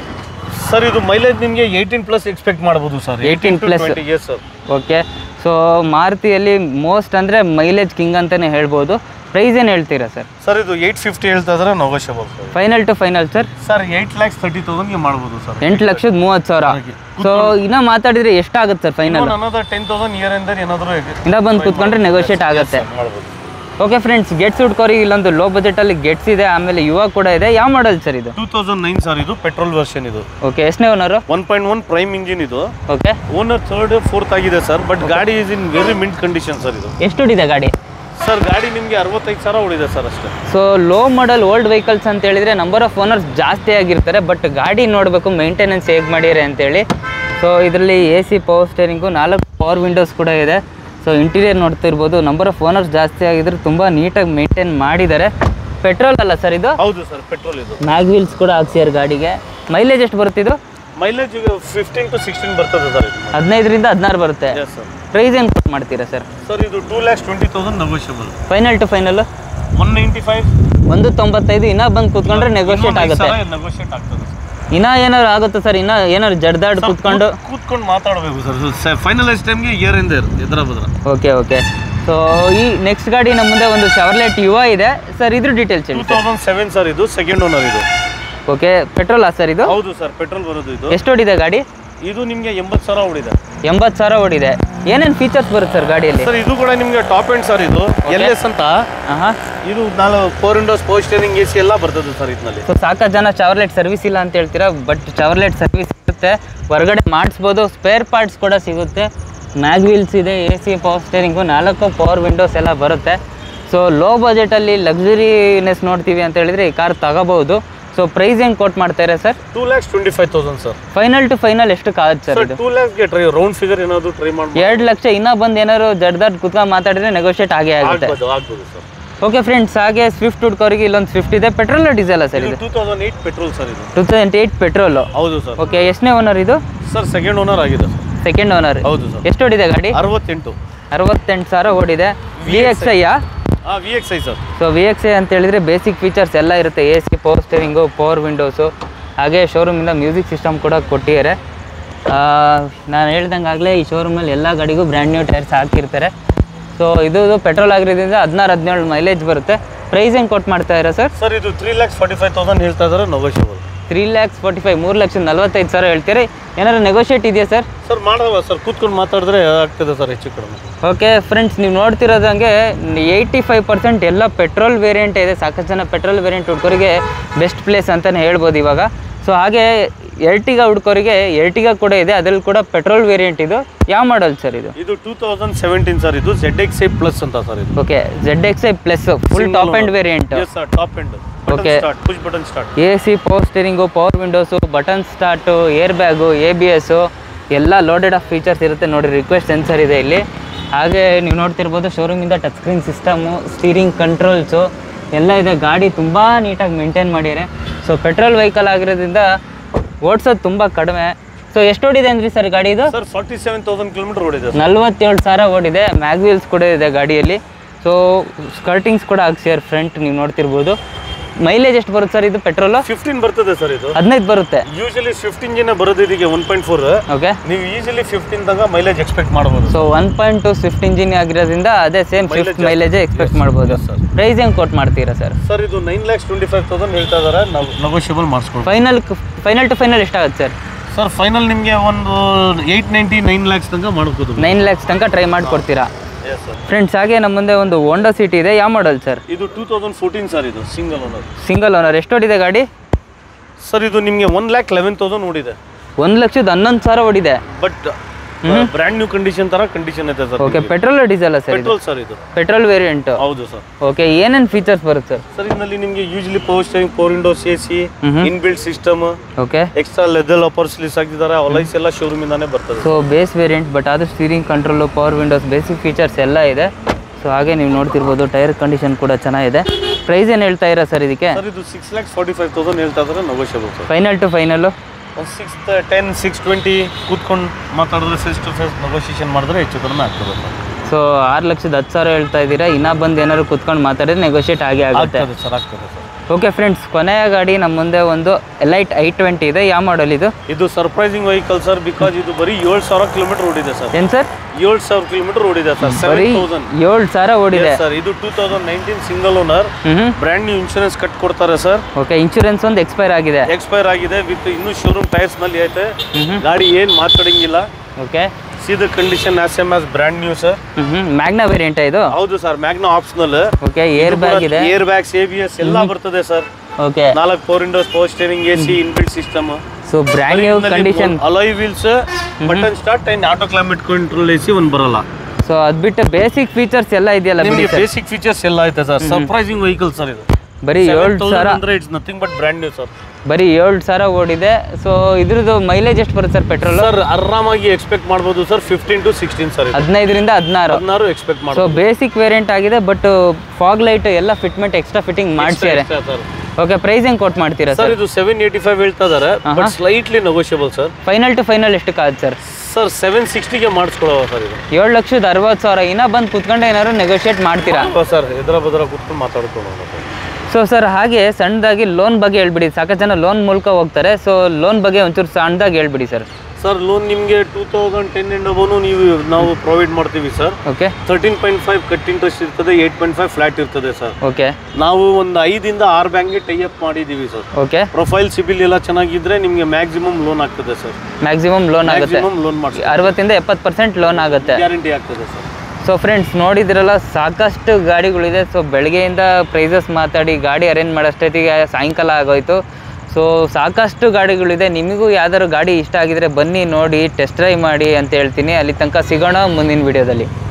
ಸರ್ ಇದು ಮೈಲೇಜ್ ನಿಮಗೆ ಏಯ್ಟೀನ್ ಪ್ಲಸ್ ಎಕ್ಸ್ಪೆಕ್ಟ್ ಮಾಡ್ಬೋದು sir 18 plus. Yes sir okay so ಮಾರುತಿಯಲ್ಲಿ ಮೋಸ್ಟ್ ಅಂದರೆ ಮೈಲೇಜ್ ಕಿಂಗ್ ಅಂತಲೇ ಹೇಳ್ಬೋದು ಪ್ರೈಸ್ ಏನು ಹೇಳ್ತೀರಾ ಸರ್ ಸರ್ ಇದು ಏಯ್ಟ್ ಫಿಫ್ಟಿ ಹೇಳ್ತಾ ಇದ್ರೆ negotiable sir final to final sir sir eight lakhs thirty ತೌಸಂಡ್ಗೆ ಮಾಡ್ಬೋದು ಸರ್ ಎಂಟು ಲಕ್ಷದ ಮೂವತ್ತು ಸಾವಿರ ಸೊ ಇನ್ನೂ ಮಾತಾಡಿದ್ರೆ ಎಷ್ಟಾಗುತ್ತೆ ಸರ್ ಫೈನಲ್ ಅನ್ನೋದು ಟೆನ್ ತೌಸಂಡ್ ಇಯರ್ ಎಂದರೆ ಏನಾದರೂ ಇನ್ನೂ ಬಂದು ಕೂತ್ಕೊಂಡ್ರೆ ನೆಗೋಷಿಯೇಟ್ ಆಗುತ್ತೆ ಮಾಡ್ಬೋದು ಓಕೆ ಫ್ರೆಂಡ್ಸ್ ಗೆಟ್ಸ್ ಹುಡ್ಕೋರಿ ಇಲ್ಲೊಂದು ಲೋ ಬಜೆಟಲ್ಲಿ ಗೆಟ್ಸ್ ಇದೆ ಆಮೇಲೆ ಯುವ ಕೂಡ ಇದೆ ಯಾವ ಮಾಡಲ್ ಸರ್ ಇದು ಟೂ ತೌಸಂಡ್ ನೈನ್ ಸರ್ ಇದು ಪೆಟ್ರೋಲ್ ವರ್ಷನ್ ಇದು ಓಕೆ ಎಷ್ಟನೇ owner one point one prime engine ಇದು ಓಕೆ ಓನರ್ ಥರ್ಡ್ ಫೋರ್ತ್ ಆಗಿದೆ ಸರ್ ಬಟ್ ಗಾಡಿ is in very mint condition sir ಇದು ಎಷ್ಟು ಹೊಡಿದೆ ಗಾಡಿ ಸರ್ ಗಾಡಿ ನಿಮಗೆ ಅರವತ್ತೈದು ಸಾವಿರ ಉಳಿದೆ ಸರ್ ಅಷ್ಟೇ so low model old vehicles ಅಂತ ಹೇಳಿದ್ರೆ ನಂಬರ್ ಆಫ್ ಓನರ್ಸ್ ಜಾಸ್ತಿ ಆಗಿರ್ತಾರೆ ಬಟ್ ಗಾಡಿ ನೋಡಬೇಕು ಮೇಂಟೆನೆನ್ಸ್ ಹೇಗೆ ಮಾಡಿದ್ದಾರೆ ಅಂತೇಳಿ ಸೊ ಇದರಲ್ಲಿ ಎ ಸಿ ಪವರ್ ಸ್ಟೇರಿಂಗು ನಾಲ್ಕು ಪವರ್ ವಿಂಡೋಸ್ ಕೂಡ ಇದೆ ಸೊ ಇಂಟೀರಿಯರ್ ನೋಡ್ತಿರ್ಬೋದು ನಂಬರ್ ಆಫ್ ಓನರ್ಸ್ ಜಾಸ್ತಿ ಆಗಿದ್ರೆ ತುಂಬ ನೀಟಾಗಿ ಮೇಂಟೈನ್ ಮಾಡಿದ್ದಾರೆ ಪೆಟ್ರೋಲ್ ಅಲ್ಲ ಸರ್ ಇದು ಹೌದು ಸರ್ ಪೆಟ್ರೋಲ್ ಇದು ಮ್ಯಾಗ್ ವೀಲ್ಸ್ ಕೂಡ ಹಾಕ್ಸಿದ್ದಾರೆ ಗಾಡಿಗೆ ಮೈಲೇಜ್ ಎಷ್ಟು ಬರುತ್ತಿದ್ದು ಮೈಲೇಜ್ ಫಿಫ್ಟೀನ್ ಟು ಸಿಕ್ಸ್ಟೀನ್ ಬರ್ತದೆ ಸರ್ ಇದು ಹದಿನೈದರಿಂದ ಹದಿನಾರು ಬರುತ್ತೆ ಎಸ್ ಸರ್ ಪ್ರೈಸ್ ಏನು ಕೊಟ್ಟು ಮಾಡ್ತೀರಾ ಸರ್ ಸರ್ ಇದು two lakhs twenty thousand negotiable final to final one ninety five ಒಂದು ತೊಂಬತ್ತೈದು ಇನ್ನೂ ಬಂದು ಕೂತ್ಕೊಂಡ್ರೆ ನೆಗೋಷಿಯೇಟ್ ಆಗುತ್ತೆ ನೆಗೋಷಿಯೇಟ್ ಆಗ್ತದೆ ಸರ್ ಇನ್ನ ಏನಾರು ಆಗುತ್ತೆ ಸರ್ ಇನ್ನ ಏನಾರು ಜಡ್ದಾಡ್ ಕೂತ್ಕೊಂಡು ಕೂತ್ಕೊಂಡು ಮಾತಾಡಬೇಕು ಸರ್ ಫೈನಲೈಸ್ ಟೈಮ್ಗೆ ಇಯರ್ ಇಂದ ಎದುರ ಬದ್ರ ಓಕೆ ಓಕೆ ಸೊ ಈ ನೆಕ್ಸ್ಟ್ ಗಾಡಿ ನಮ್ಮ ಮುಂದೆ ಒಂದು ಶವರ್ಲೆಟ್ ಯುವ ಇದೆ ಸರ್ ಇದ್ರ ಡೀಟೇಲ್ಸ್ ಟೂ ಹೇಳಿ ತೌಸಂಡ್ ಸೆವೆನ್ ಸರ್ ಇದು ಸೆಕೆಂಡ್ ಓನರ್ ಇದು ಓಕೆ ಪೆಟ್ರೋಲಾ ಸರ್ ಇದು ಹೌದು ಸರ್ ಪೆಟ್ರೋಲ್ ಬರೋದು ಇದು ಎಷ್ಟು ಓಡಿದೆ ಗಾಡಿ ಇದು ನಿಮಗೆ ಎಂಬತ್ತು ಸಾವಿರ ಉಳಿದೆ ಎಂಬತ್ತು ಸಾವಿರ ಓಡಿದೆ ಏನೇನು ಫೀಚರ್ಸ್ ಬರುತ್ತೆ ಸರ್ ಗಾಡಿಯಲ್ಲಿ ಸರ್ ಇದು ಕೂಡ ನಿಮಗೆ ಟಾಪ್ ಎಂಡ್ ಸರ್ ಇದು ಎಲ್ ಎಸ್ ಅಂತ ಹಾಂ ಇದು ನಾಲ್ಕು four windows four steering A C ಎಲ್ಲ ಬರ್ತದೆ ಸರ್ ಇದರಲ್ಲಿ ಸೊ ಸಾಕಷ್ಟು ಜನ ಚಾವರ್ಲೆಟ್ ಸರ್ವಿಸ್ ಇಲ್ಲ ಅಂತ ಹೇಳ್ತೀರಾ ಬಟ್ ಚಾವರ್ಲೆಟ್ ಸರ್ವಿಸ್ ಇರುತ್ತೆ ಹೊರಗಡೆ ಮಾಡಿಸ್ಬೋದು ಸ್ಪೇರ್ ಪಾರ್ಟ್ಸ್ ಕೂಡ ಸಿಗುತ್ತೆ ಮ್ಯಾಗ್ ವೀಲ್ಸ್ ಇದೆ ಎ ಸಿ ಪವರ್ ಸ್ಟೇರಿಂಗು ನಾಲ್ಕು ಪವರ್ ವಿಂಡೋಸ್ ಎಲ್ಲ ಬರುತ್ತೆ ಸೊ ಲೋ ಬಜೆಟಲ್ಲಿ ಲಕ್ಸುರಿನೆಸ್ ನೋಡ್ತೀವಿ ಅಂತ ಹೇಳಿದ್ರೆ ಈ ಕಾರ್ ತಗೋಬಹುದು ಸೊ ಪ್ರೈಸ್ ಹೆಂಗೆ ಕೋಟ್ ಮಾಡ್ತಾರೆ sir two lakhs twenty five thousand sir final to final ಎಷ್ಟಕ್ಕೆ ಆಗುತ್ತೆ ಸರ್ ಸರ್ ಇದು ಟೂ ಲ್ಯಾಕ್ಸ್ಗೆ ಟ್ರೈ ರೌಂಡ್ ಫಿಗರ್ ಏನಾದರೂ ಟ್ರೈ ಮಾಡ್ಬೋದು ಎರಡು ಲಕ್ಷ ಇನ್ನೂ ಬಂದು ಏನಾದ್ರು ಜಡ್ದಾಡ್ ಕುತ್ಕೊಂಡು ಮಾತಾಡಿದ್ರೆ ನೆಗೋಷಿಯೇಟ್ ಆಗೇ ಆಗುತ್ತೆ ಆಗ್ಬೋದು ಆಗ್ಬೋದು ಸರ್ ಓಕೆ ಫ್ರೆಂಡ್ಸ್ ಹಾಗೆ ಸ್ವಿಫ್ಟ್ ಹುಡ್ಕೋರಿಗೆ ಇಲ್ಲೊಂದು ಸ್ವಿಫ್ಟ್ ಇದೆ ಪೆಟ್ರೋಲ್ ಡೀಸೆಲ್ ಸರ್ ಇದು ಇದು two thousand eight petrol sir ಇದು ಟೂ ತೌಸಂಡ್ ಏಯ್ಟ್ ಪೆಟ್ರೋಲು ಹೌದು ಸರ್ ಓಕೆ ಎಷ್ಟನೇ ಓನರ್ ಇದು ಸರ್ ಸೆಕೆಂಡ್ ಓನರ್ ಆಗಿದೆ ಸರ್ ಸೆಕೆಂಡ್ ಓನರ್ ಹೌದು ಸರ್ ಎಷ್ಟು ಓಡಿದೆ ಗಾಡಿ ಅರವತ್ತೆಂಟು ಅರವತ್ತೆಂಟು ಸಾವಿರ ಓಡಿದೆ ವಿ ಎಕ್ಸ್ ಐಯಾ ಹಾಂ V X I sir so V X I ಅಂತ ಹೇಳಿದ್ರೆ ಬೇಸಿಕ್ ಫೀಚರ್ಸ್ ಎಲ್ಲ ಇರುತ್ತೆ A C power steering power windows ಹಾಗೆ ಶೋರೂಮಿಂದ ಮ್ಯೂಸಿಕ್ ಸಿಸ್ಟಮ್ ಕೂಡ ಕೊಟ್ಟಿದ್ದಾರೆ ನಾನು ಹೇಳ್ದಂಗಾಗಲೇ ಈ ಶೋರೂಮಲ್ಲಿ ಎಲ್ಲ ಗಾಡಿಗೂ ಬ್ರ್ಯಾಂಡ್ ನ್ಯೂ ಟೈರ್ಸ್ ಹಾಕಿರ್ತಾರೆ ಸೊ ಇದು ಪೆಟ್ರೋಲ್ ಆಗಿರೋದ್ರಿಂದ ಹದಿನಾರು ಹದಿನೇಳು ಮೈಲೇಜ್ ಬರುತ್ತೆ ಪ್ರೈಸ್ ಹೆಂಗೆ ಕೊಟ್ಟು ಮಾಡ್ತಾ ಇರೋ ಸರ್ ಸರ್ ಇದು three lakhs forty five thousand ಹೇಳ್ತಾ ಇದ್ದಾರೆ negotiable three lakhs forty five ಮೂರು ಲಕ್ಷದ ನಲ್ವತ್ತೈದು ಸಾವಿರ ಹೇಳ್ತೀರಿ ಏನಾದ್ರು ನೆಗೋಷಿಯೇಟ್ ಇದೆಯಾ ಸರ್ ಸರ್ ಮಾಡಲ್ವಾ ಸರ್ ಕೂತ್ಕೊಂಡು ಮಾತಾಡಿದ್ರೆ ಆಗ್ತದೆ ಸರ್ ಹೆಚ್ಚು ಕಡಿಮೆ ಓಕೆ ಫ್ರೆಂಡ್ಸ್ ನೀವು ನೋಡ್ತಿರೋದಂಗೆ ಏಯ್ಟಿ ಫೈವ್ ಪರ್ಸೆಂಟ್ ಎಲ್ಲ ಪೆಟ್ರೋಲ್ ವೇರಿಯಂಟ್ ಇದೆ ಸಾಕಷ್ಟು ಜನ ಪೆಟ್ರೋಲ್ ವೇರಿಯಂಟ್ ಹುಡ್ಕೋರಿಗೆ ಬೆಸ್ಟ್ ಪ್ಲೇಸ್ ಅಂತಲೇ ಹೇಳ್ಬೋದು ಇವಾಗ ಸೊ ಹಾಗೆ ಎರ್ಟಿಗ ಹುಡ್ಕೋರಿಗೆ ಎರ್ಟಿಗ ಕೂಡ ಇದೆ ಅದ್ರಲ್ಲಿ ಕೂಡ ಪೆಟ್ರೋಲ್ ವೇರಿಯಂಟ್ ಇದು ಯಾವ ಮಾಡಲ್ ಸರ್ ಇದು ಇದು ಟೂ ತೌಸಂಡ್ ಸೆವೆಂಟೀನ್ ಸರ್ ಇದು ಜೆಡ್ ಎಕ್ಸ್ ಐ ಪ್ಲಸ್ ಅಂತ ಸರ್ ಇದು okay Z X I plus full top end variant yes sir top end Okay. Start push button start A C power steering power windows button start air bag A B S ಎಲ್ಲ loaded of features ಇರುತ್ತೆ ನೋಡಿ request sensor ಇದೆ ಇಲ್ಲಿ ಹಾಗೆ ನೀವು ನೋಡ್ತಿರ್ಬೋದು ಶೋರೂಮಿಂದ touch screen system steering controls ಎಲ್ಲ ಇದೆ ಗಾಡಿ ತುಂಬ ನೀಟಾಗಿ ಮೇಂಟೈನ್ ಮಾಡಿದ್ದಾರೆ ಸೊ ಪೆಟ್ರೋಲ್ ವೆಹಿಕಲ್ ಆಗಿರೋದ್ರಿಂದ ಓಡಿಸೋದು ತುಂಬ ಕಡಿಮೆ ಸೊ ಎಷ್ಟು ಓಡಿದೆ ಅಂದ್ರಿ ಸರ್ ಗಾಡಿ ಇದು sir forty seven thousand kilometre ಓಡಿದೆ ಸರ್ ನಲ್ವತ್ತೇಳು ಸಾವಿರ ಓಡಿದೆ ಮ್ಯಾಗ್ವೀಲ್ಸ್ ಕೂಡ ಇದೆ ಗಾಡಿಯಲ್ಲಿ ಸೊ ಸ್ಕರ್ಟಿಂಗ್ಸ್ ಕೂಡ ಹಾಕ್ಸಿದ್ದಾರೆ ಫ್ರಂಟ್ ನೀವು ನೋಡ್ತಿರ್ಬೋದು ಮೈಲೇಜ್ ಎಷ್ಟು ಬರುತ್ತೆ ಸರ್ ಇದು ಪೆಟ್ರೋಲು ಫಿಫ್ಟೀನ್ ಬರ್ತದೆ ಸರ್ ಇದು ಹದಿನೈದು ಬರುತ್ತೆ ಯೂಶಲಿ ಸ್ವಿಫ್ಟ್ ಇಂಜಿನ್ ಬರೋದು ಇದಕ್ಕೆ ಒನ್ ಪಾಯಿಂಟ್ ಫೋರ್ ಓಕೆ ನೀವು ಈಸಿಲಿ ಫಿಫ್ಟೀನ್ ತನಕ ಮೈಲೇಜ್ ಎಕ್ಸ್ಪೆಕ್ಟ್ ಮಾಡ್ಬೋದು so one point two Swift engine ಆಗಿರೋದ್ರಿಂದ ಅದೇ ಸೇಮ್ Mileage ಸ್ವಿಫ್ಟ್ ಜಾಸ್ತಿ. ಮೈಲೇಜೇ ಎಕ್ಸ್ಪೆಕ್ಟ್ ಮಾಡ್ಬೋದು yes, sir. ಪ್ರೈಸ್ ಹೆಂಗೆ ಕೊಟ್ ಮಾಡ್ತೀರಾ ಸರ್ ಸರ್ ಇದು nine lakhs twenty five thousand ಹೇಳ್ತಾ ಇದಾರೆ ನಾವು ನೆಗೋಷಿಯಬಲ್ ಮಾಡಿಸ್ಕೊಡ್ತೀವಿ ಫೈನಲ್ ಫೈನಲ್ ಟು ಫೈನಲ್ ಎಷ್ಟಾಗುತ್ತೆ ಸರ್ ಸರ್ ಫೈನಲ್ ನಿಮಗೆ ಒಂದು ಏಯ್ಟ್ ನೈಂಟಿ ನೈನ್ ಲ್ಯಾಕ್ಸ್ ತನಕ ಮಾಡ್ಬೋದು ನೈನ್ ಲ್ಯಾಕ್ಸ್ ತನಕ ಟ್ರೈ ಮಾಡಿಕೊಡ್ತೀರಾ ಎಸ್ ಸರ್ ಫ್ರೆಂಡ್ಸ್ ಹಾಗೆ ನಮ್ಮ ಮುಂದೆ ಒಂದು ಹೋಂಡಾ ಸಿಟಿ ಇದೆ ಯಾವ ಮಾಡಲ್ ಸರ್ ಇದು ಟೂ ತೌಸಂಡ್ ಫೋರ್ಟೀನ್ ಸರ್ ಇದು ಸಿಂಗಲ್ ಓನರ್ ಸಿಂಗಲ್ ಓನರ್ ಎಷ್ಟು ಹೊಡಿದೆ ಗಾಡಿ ಸರ್ ಇದು ನಿಮಗೆ ಒನ್ ಲ್ಯಾಕ್ ಲೆವೆನ್ ತೌಸಂಡ್ ಓಡಿದೆ ಒಂದು ಲಕ್ಷದ ಹನ್ನೊಂದು ಸಾವಿರ ಹೊಡಿದೆ ಬಟ್ ಬ್ರ್ಯಾಂಡ್ ನ್ಯೂ ಕಂಡೀಷನ್ ತರ ಕಂಡೀಷನ್ ಇದೆ sir okay petrol diesel sir ಇದು ಪೆಟ್ರೋಲ್ ಸರ್ ಇದು ಪೆಟ್ರೋಲ್ ವೇರಿಯಂಟ್ ಹೌದು ಸರ್ ಓಕೆ ಏನೇನು ಫೀಚರ್ಸ್ ಬರುತ್ತೆ ಸರ್ ಸರ್ ಇದರಲ್ಲಿ ನಿಮಗೆ usually power steering power windows A C ಮ್ಹೂ. In build system okay extra leather uppers ಲಿಸ್ ಹಾಕಿದ್ದಾರೆ ಅಲೈಸ್ ಎಲ್ಲ ಶೋರೂಮ್ ಇಂದಾನೆ ಬರ್ತದೆ ಸೊ ಬೇಸ್ ವೇರಿಯಂಟ್ ಬಟ್ ಆದರೂ steering control power windows basic features ಎಲ್ಲ ಇದೆ ಸೊ ಹಾಗೆ ನೀವು ನೋಡ್ತಿರ್ಬೋದು ಟೈರ್ ಕಂಡೀಷನ್ ಕೂಡ ಚೆನ್ನಾಗಿದೆ ಪ್ರೈಸ್ ಏನು ಹೇಳ್ತಾ ಇರಾ ಸರ್ ಇದಕ್ಕೆ ಸರ್ ಇದು six lakhs forty five thousand ಹೇಳ್ತಾ ಇದ್ದಾರೆ negotiable sir final to final ಒಂದು ಸಿಕ್ಸ್ ಟೆನ್ ಸಿಕ್ಸ್ ಟ್ವೆಂಟಿ ಕೂತ್ಕೊಂಡು ಮಾತಾಡಿದ್ರೆ ಫೇಸ್ ಟು ಫೇಸ್ ನೆಗೋಷಿಯೇಷನ್ ಮಾಡಿದ್ರೆ ಹೆಚ್ಚು ಕಡಿಮೆ ಆಗ್ತದೆ ಸರ್ ಸೊ ಆರು ಲಕ್ಷದ ಹತ್ತು ಸಾವಿರ ಹೇಳ್ತಾ ಇದ್ದೀರಾ ಇನ್ನೂ ಬಂದು ಏನಾದ್ರು ಕುತ್ಕೊಂಡು ಮಾತಾಡಿದ್ರೆ ನೆಗೋಷಿಯೇಟ್ ಆಗೇ ಆಗುತ್ತೆ ಆಗ್ತದೆ ಸರ್ ಆಗ್ತದೆ ಸರ್ ಓಕೆ ಫ್ರೆಂಡ್ಸ್ ಕೊನೆಯ ಗಾಡಿ ನಮ್ಮ ಮುಂದೆ ಒಂದು ಎಲೈಟ್ ಐ ಟ್ವೆಂಟಿ ಇದೆ ಯಾವ ಮಾಡಲ್ ಇದು ಇದು ಸರ್ಪ್ರೈಸಿಂಗ್ ವೆಹಿಕಲ್ ಸರ್ ಬಿಕಾಸ್ ಇದು ಬರೀ ಏಳು ಸಾವಿರ ಕಿಲೋಮೀಟರ್ ಓಡಿದೆ ಸರ್ ಏನು ಸರ್ ಏಳು ಸಾವಿರ ಕಿಲೋಮೀಟರ್ ಓಡಿದೆ ಸರ್ ಬರೀ ಸೆವೆನ್ ತೌಸಂಡ್ ಏಳು ಸಾವಿರ ಓಡಿದೆ ಸರ್ ಇದು two thousand nineteen single owner ಹ್ಞೂ ಬ್ರ್ಯಾಂಡ್ ನ್ಯೂ ಇನ್ಶೂರೆನ್ಸ್ ಕಟ್ ಕೊಡ್ತಾರೆ ಸರ್ ಓಕೆ ಇನ್ಶೂರೆನ್ಸ್ ಒಂದು ಎಕ್ಸ್ಪೈರ್ ಆಗಿದೆ ಎಕ್ಸ್ಪೈರ್ ಆಗಿದೆ ವಿತ್ ಇನ್ನೂ ಶೋರೂಮ್ ಟೈರ್ಸ್ ನಲ್ಲಿ ಐತೆ ಹ್ಮ್ ಗಾಡಿ ಏನ್ ಮಾತಾಡಂಗಿಲ್ಲ ಓಕೆ ಸೀದ condition as M as brand new sir ಹ್ಞೂ ಮ್ಯಾಗ್ನಾ ವೇರಿಯಂಟ ಇದು ಹೌದು sir Magna optional okay air bag ಇದೆ ಏರ್ ಬ್ಯಾಗ್ಸ್ ಎಬಿಎಸ್ ಎಲ್ಲ ಬರ್ತದೆ ಸರ್ ಓಕೆ ನಾಲ್ಕು four windows power steering A C inbuilt system so brand new condition alloy wheels button start and auto climate control A C ಒಂದು ಬರಲ್ಲ so ಅದು ಬಿಟ್ಟು basic features ಎಲ್ಲ ಇದೆಯಲ್ಲ ಬಿಡಿ ನಿಮಗೆ ಸರ್ ಬೇಸಿಕ್ ಫೀಚರ್ಸ್ ಎಲ್ಲ ಐತೆ ಸರ್ ಸರ್ಪ್ರೈಸಿಂಗ್ ವೆಹಿಕಲ್ ಸರ್ ಇದು ಬರೀ ಏಳು ಸಾವಿರ ಅಂದ್ರೆ it's nothing but brand new sir ಬರೀ ಏಳು ಸಾವಿರ ಓಡಿದೆ ಸೊ ಇದ್ರದ್ದು ಮೈಲೇಜ್ ಎಷ್ಟು ಬರುತ್ತೆ ಸರ್ ಪೆಟ್ರೋಲ್ ಸರ್ ಆರಾಮಾಗಿ ಎಕ್ಸ್ಪೆಕ್ಟ್ ಮಾಡ್ಬೋದು sir fifteen to sixteen sir ಹದಿನೈದರಿಂದ ಹದಿನಾರು ಹದಿನಾರು ಎಕ್ಸ್ಪೆಕ್ಟ್ ಸೊ ಮಾಡ್ಬೋದು ಬೇಸಿಕ್ ವೇರಿಯಂಟ್ ಆಗಿದೆ ಬಟ್ ಫಾಗ್ ಲೈಟ್ ಎಲ್ಲ ಫಿಟ್ಮೆಂಟ್ ಎಕ್ಸ್ಟ್ರಾ ಫಿಟ್ಟಿಂಗ್ ಮಾಡ್ಸಿದ್ದಾರೆ ಸರ್ ಓಕೆ ಪ್ರೈಸ್ ಹೆಂಗೆ ಕೊಟ್ ಮಾಡ್ತೀರಾ ಸರ್ ಸರ್ ಇದು ಸೆವೆನ್ ಏಯ್ಟಿ ಫೈವ್ ಹೇಳ್ತಾ ಇದಾರೆ but slightly negotiable sir final to final ಎಷ್ಟಕ್ಕೆ ಆಗುತ್ತೆ ಸರ್ ಸರ್ ಸೆವೆನ್ ಸಿಕ್ಸ್ಟಿಗೆ ಮಾಡಿಸ್ಕೊಡವ ಸರ್ ಇದು ಏಳು ಲಕ್ಷದ ಅರವತ್ತು ಸಾವಿರ ಇನ್ನೂ ಬಂದು ಕುತ್ಕೊಂಡು ಏನಾದ್ರು ನೆಗೋಷಿಯೇಟ್ ಮಾಡ್ತೀರಾ ಸರ್ ಎದುರ ಬದ್ರ ಕೂತ್ಕೊಂಡು ಮಾತಾಡ್ಕೊಂಡು ಸೊ ಸರ್ ಹಾಗೆ ಸಣ್ಣದಾಗಿ ಲೋನ್ ಬಗ್ಗೆ ಹೇಳ್ಬಿಡಿ ಸಾಕಷ್ಟು ಜನ ಲೋನ್ ಮೂಲಕ ಹೋಗ್ತಾರೆ ಸೊ ಲೋನ್ ಬಗ್ಗೆ ಒಂಚೂರು ಸಣ್ಣದಾಗಿ ಹೇಳ್ಬಿಡಿ ಸರ್ ಸರ್ ಲೋನ್ ನಿಮಗೆ two thousand ten and above ನೀವು ನಾವು ಪ್ರೊವೈಡ್ ಮಾಡ್ತೀವಿ sir okay thirteen point five cut interest ಇರ್ತದೆ ಏಯ್ಟ್ ಪಾಯಿಂಟ್ ಫೈವ್ ಫ್ಲಾಟ್ ಇರ್ತದೆ ಸರ್ ಓಕೆ ನಾವು ಒಂದು ಐದಿಂದ ಆರು ಬ್ಯಾಂಕ್ಗೆ ಟೈ ಅಪ್ ಮಾಡಿದ್ದೀವಿ ಸರ್ ಓಕೆ ಪ್ರೊಫೈಲ್ ಸಿಬಿಲ್ ಎಲ್ಲ ಚೆನ್ನಾಗಿದ್ರೆ ನಿಮಗೆ ಮ್ಯಾಕ್ಸಿಮಮ್ ಲೋನ್ ಆಗ್ತದೆ ಸರ್ ಮ್ಯಾಕ್ಸಿಮಮ್ ಲೋನ್ ಆಗುತ್ತೆ ಮ್ಯಾಕ್ಸಿಮಮ್ ಲೋನ್ ಮಾಡಿಸಿ ಅರವತ್ತಿಂದ ಎಪ್ಪತ್ತು ಪರ್ಸೆಂಟ್ ಲೋನ್ ಆಗುತ್ತೆ ಗ್ಯಾರಂಟಿ ಆಗ್ತದೆ ಸರ್ ಸೊ ಫ್ರೆಂಡ್ಸ್ ನೋಡಿದ್ರಲ್ಲ ಸಾಕಷ್ಟು ಗಾಡಿಗಳಿದೆ ಸೊ ಬೆಳಗ್ಗೆಯಿಂದ ಪ್ರೈಸಸ್ ಮಾತಾಡಿ ಗಾಡಿ ಅರೇಂಜ್ ಮಾಡೋಷ್ಟೊತ್ತಿಗೆ ಸಾಯಂಕಾಲ ಆಗೋಯ್ತು ಸೊ ಸಾಕಷ್ಟು ಗಾಡಿಗಳಿದೆ ನಿಮಗೂ ಯಾವ್ದಾದ್ರು ಗಾಡಿ ಇಷ್ಟ ಆಗಿದ್ರೆ ಬನ್ನಿ ನೋಡಿ ಟೆಸ್ಟ್ ಡ್ರೈವ್ ಮಾಡಿ ಅಂತ ಹೇಳ್ತೀನಿ ಅಲ್ಲಿ ತನಕ ಸಿಗೋಣ ಮುಂದಿನ ವಿಡಿಯೋದಲ್ಲಿ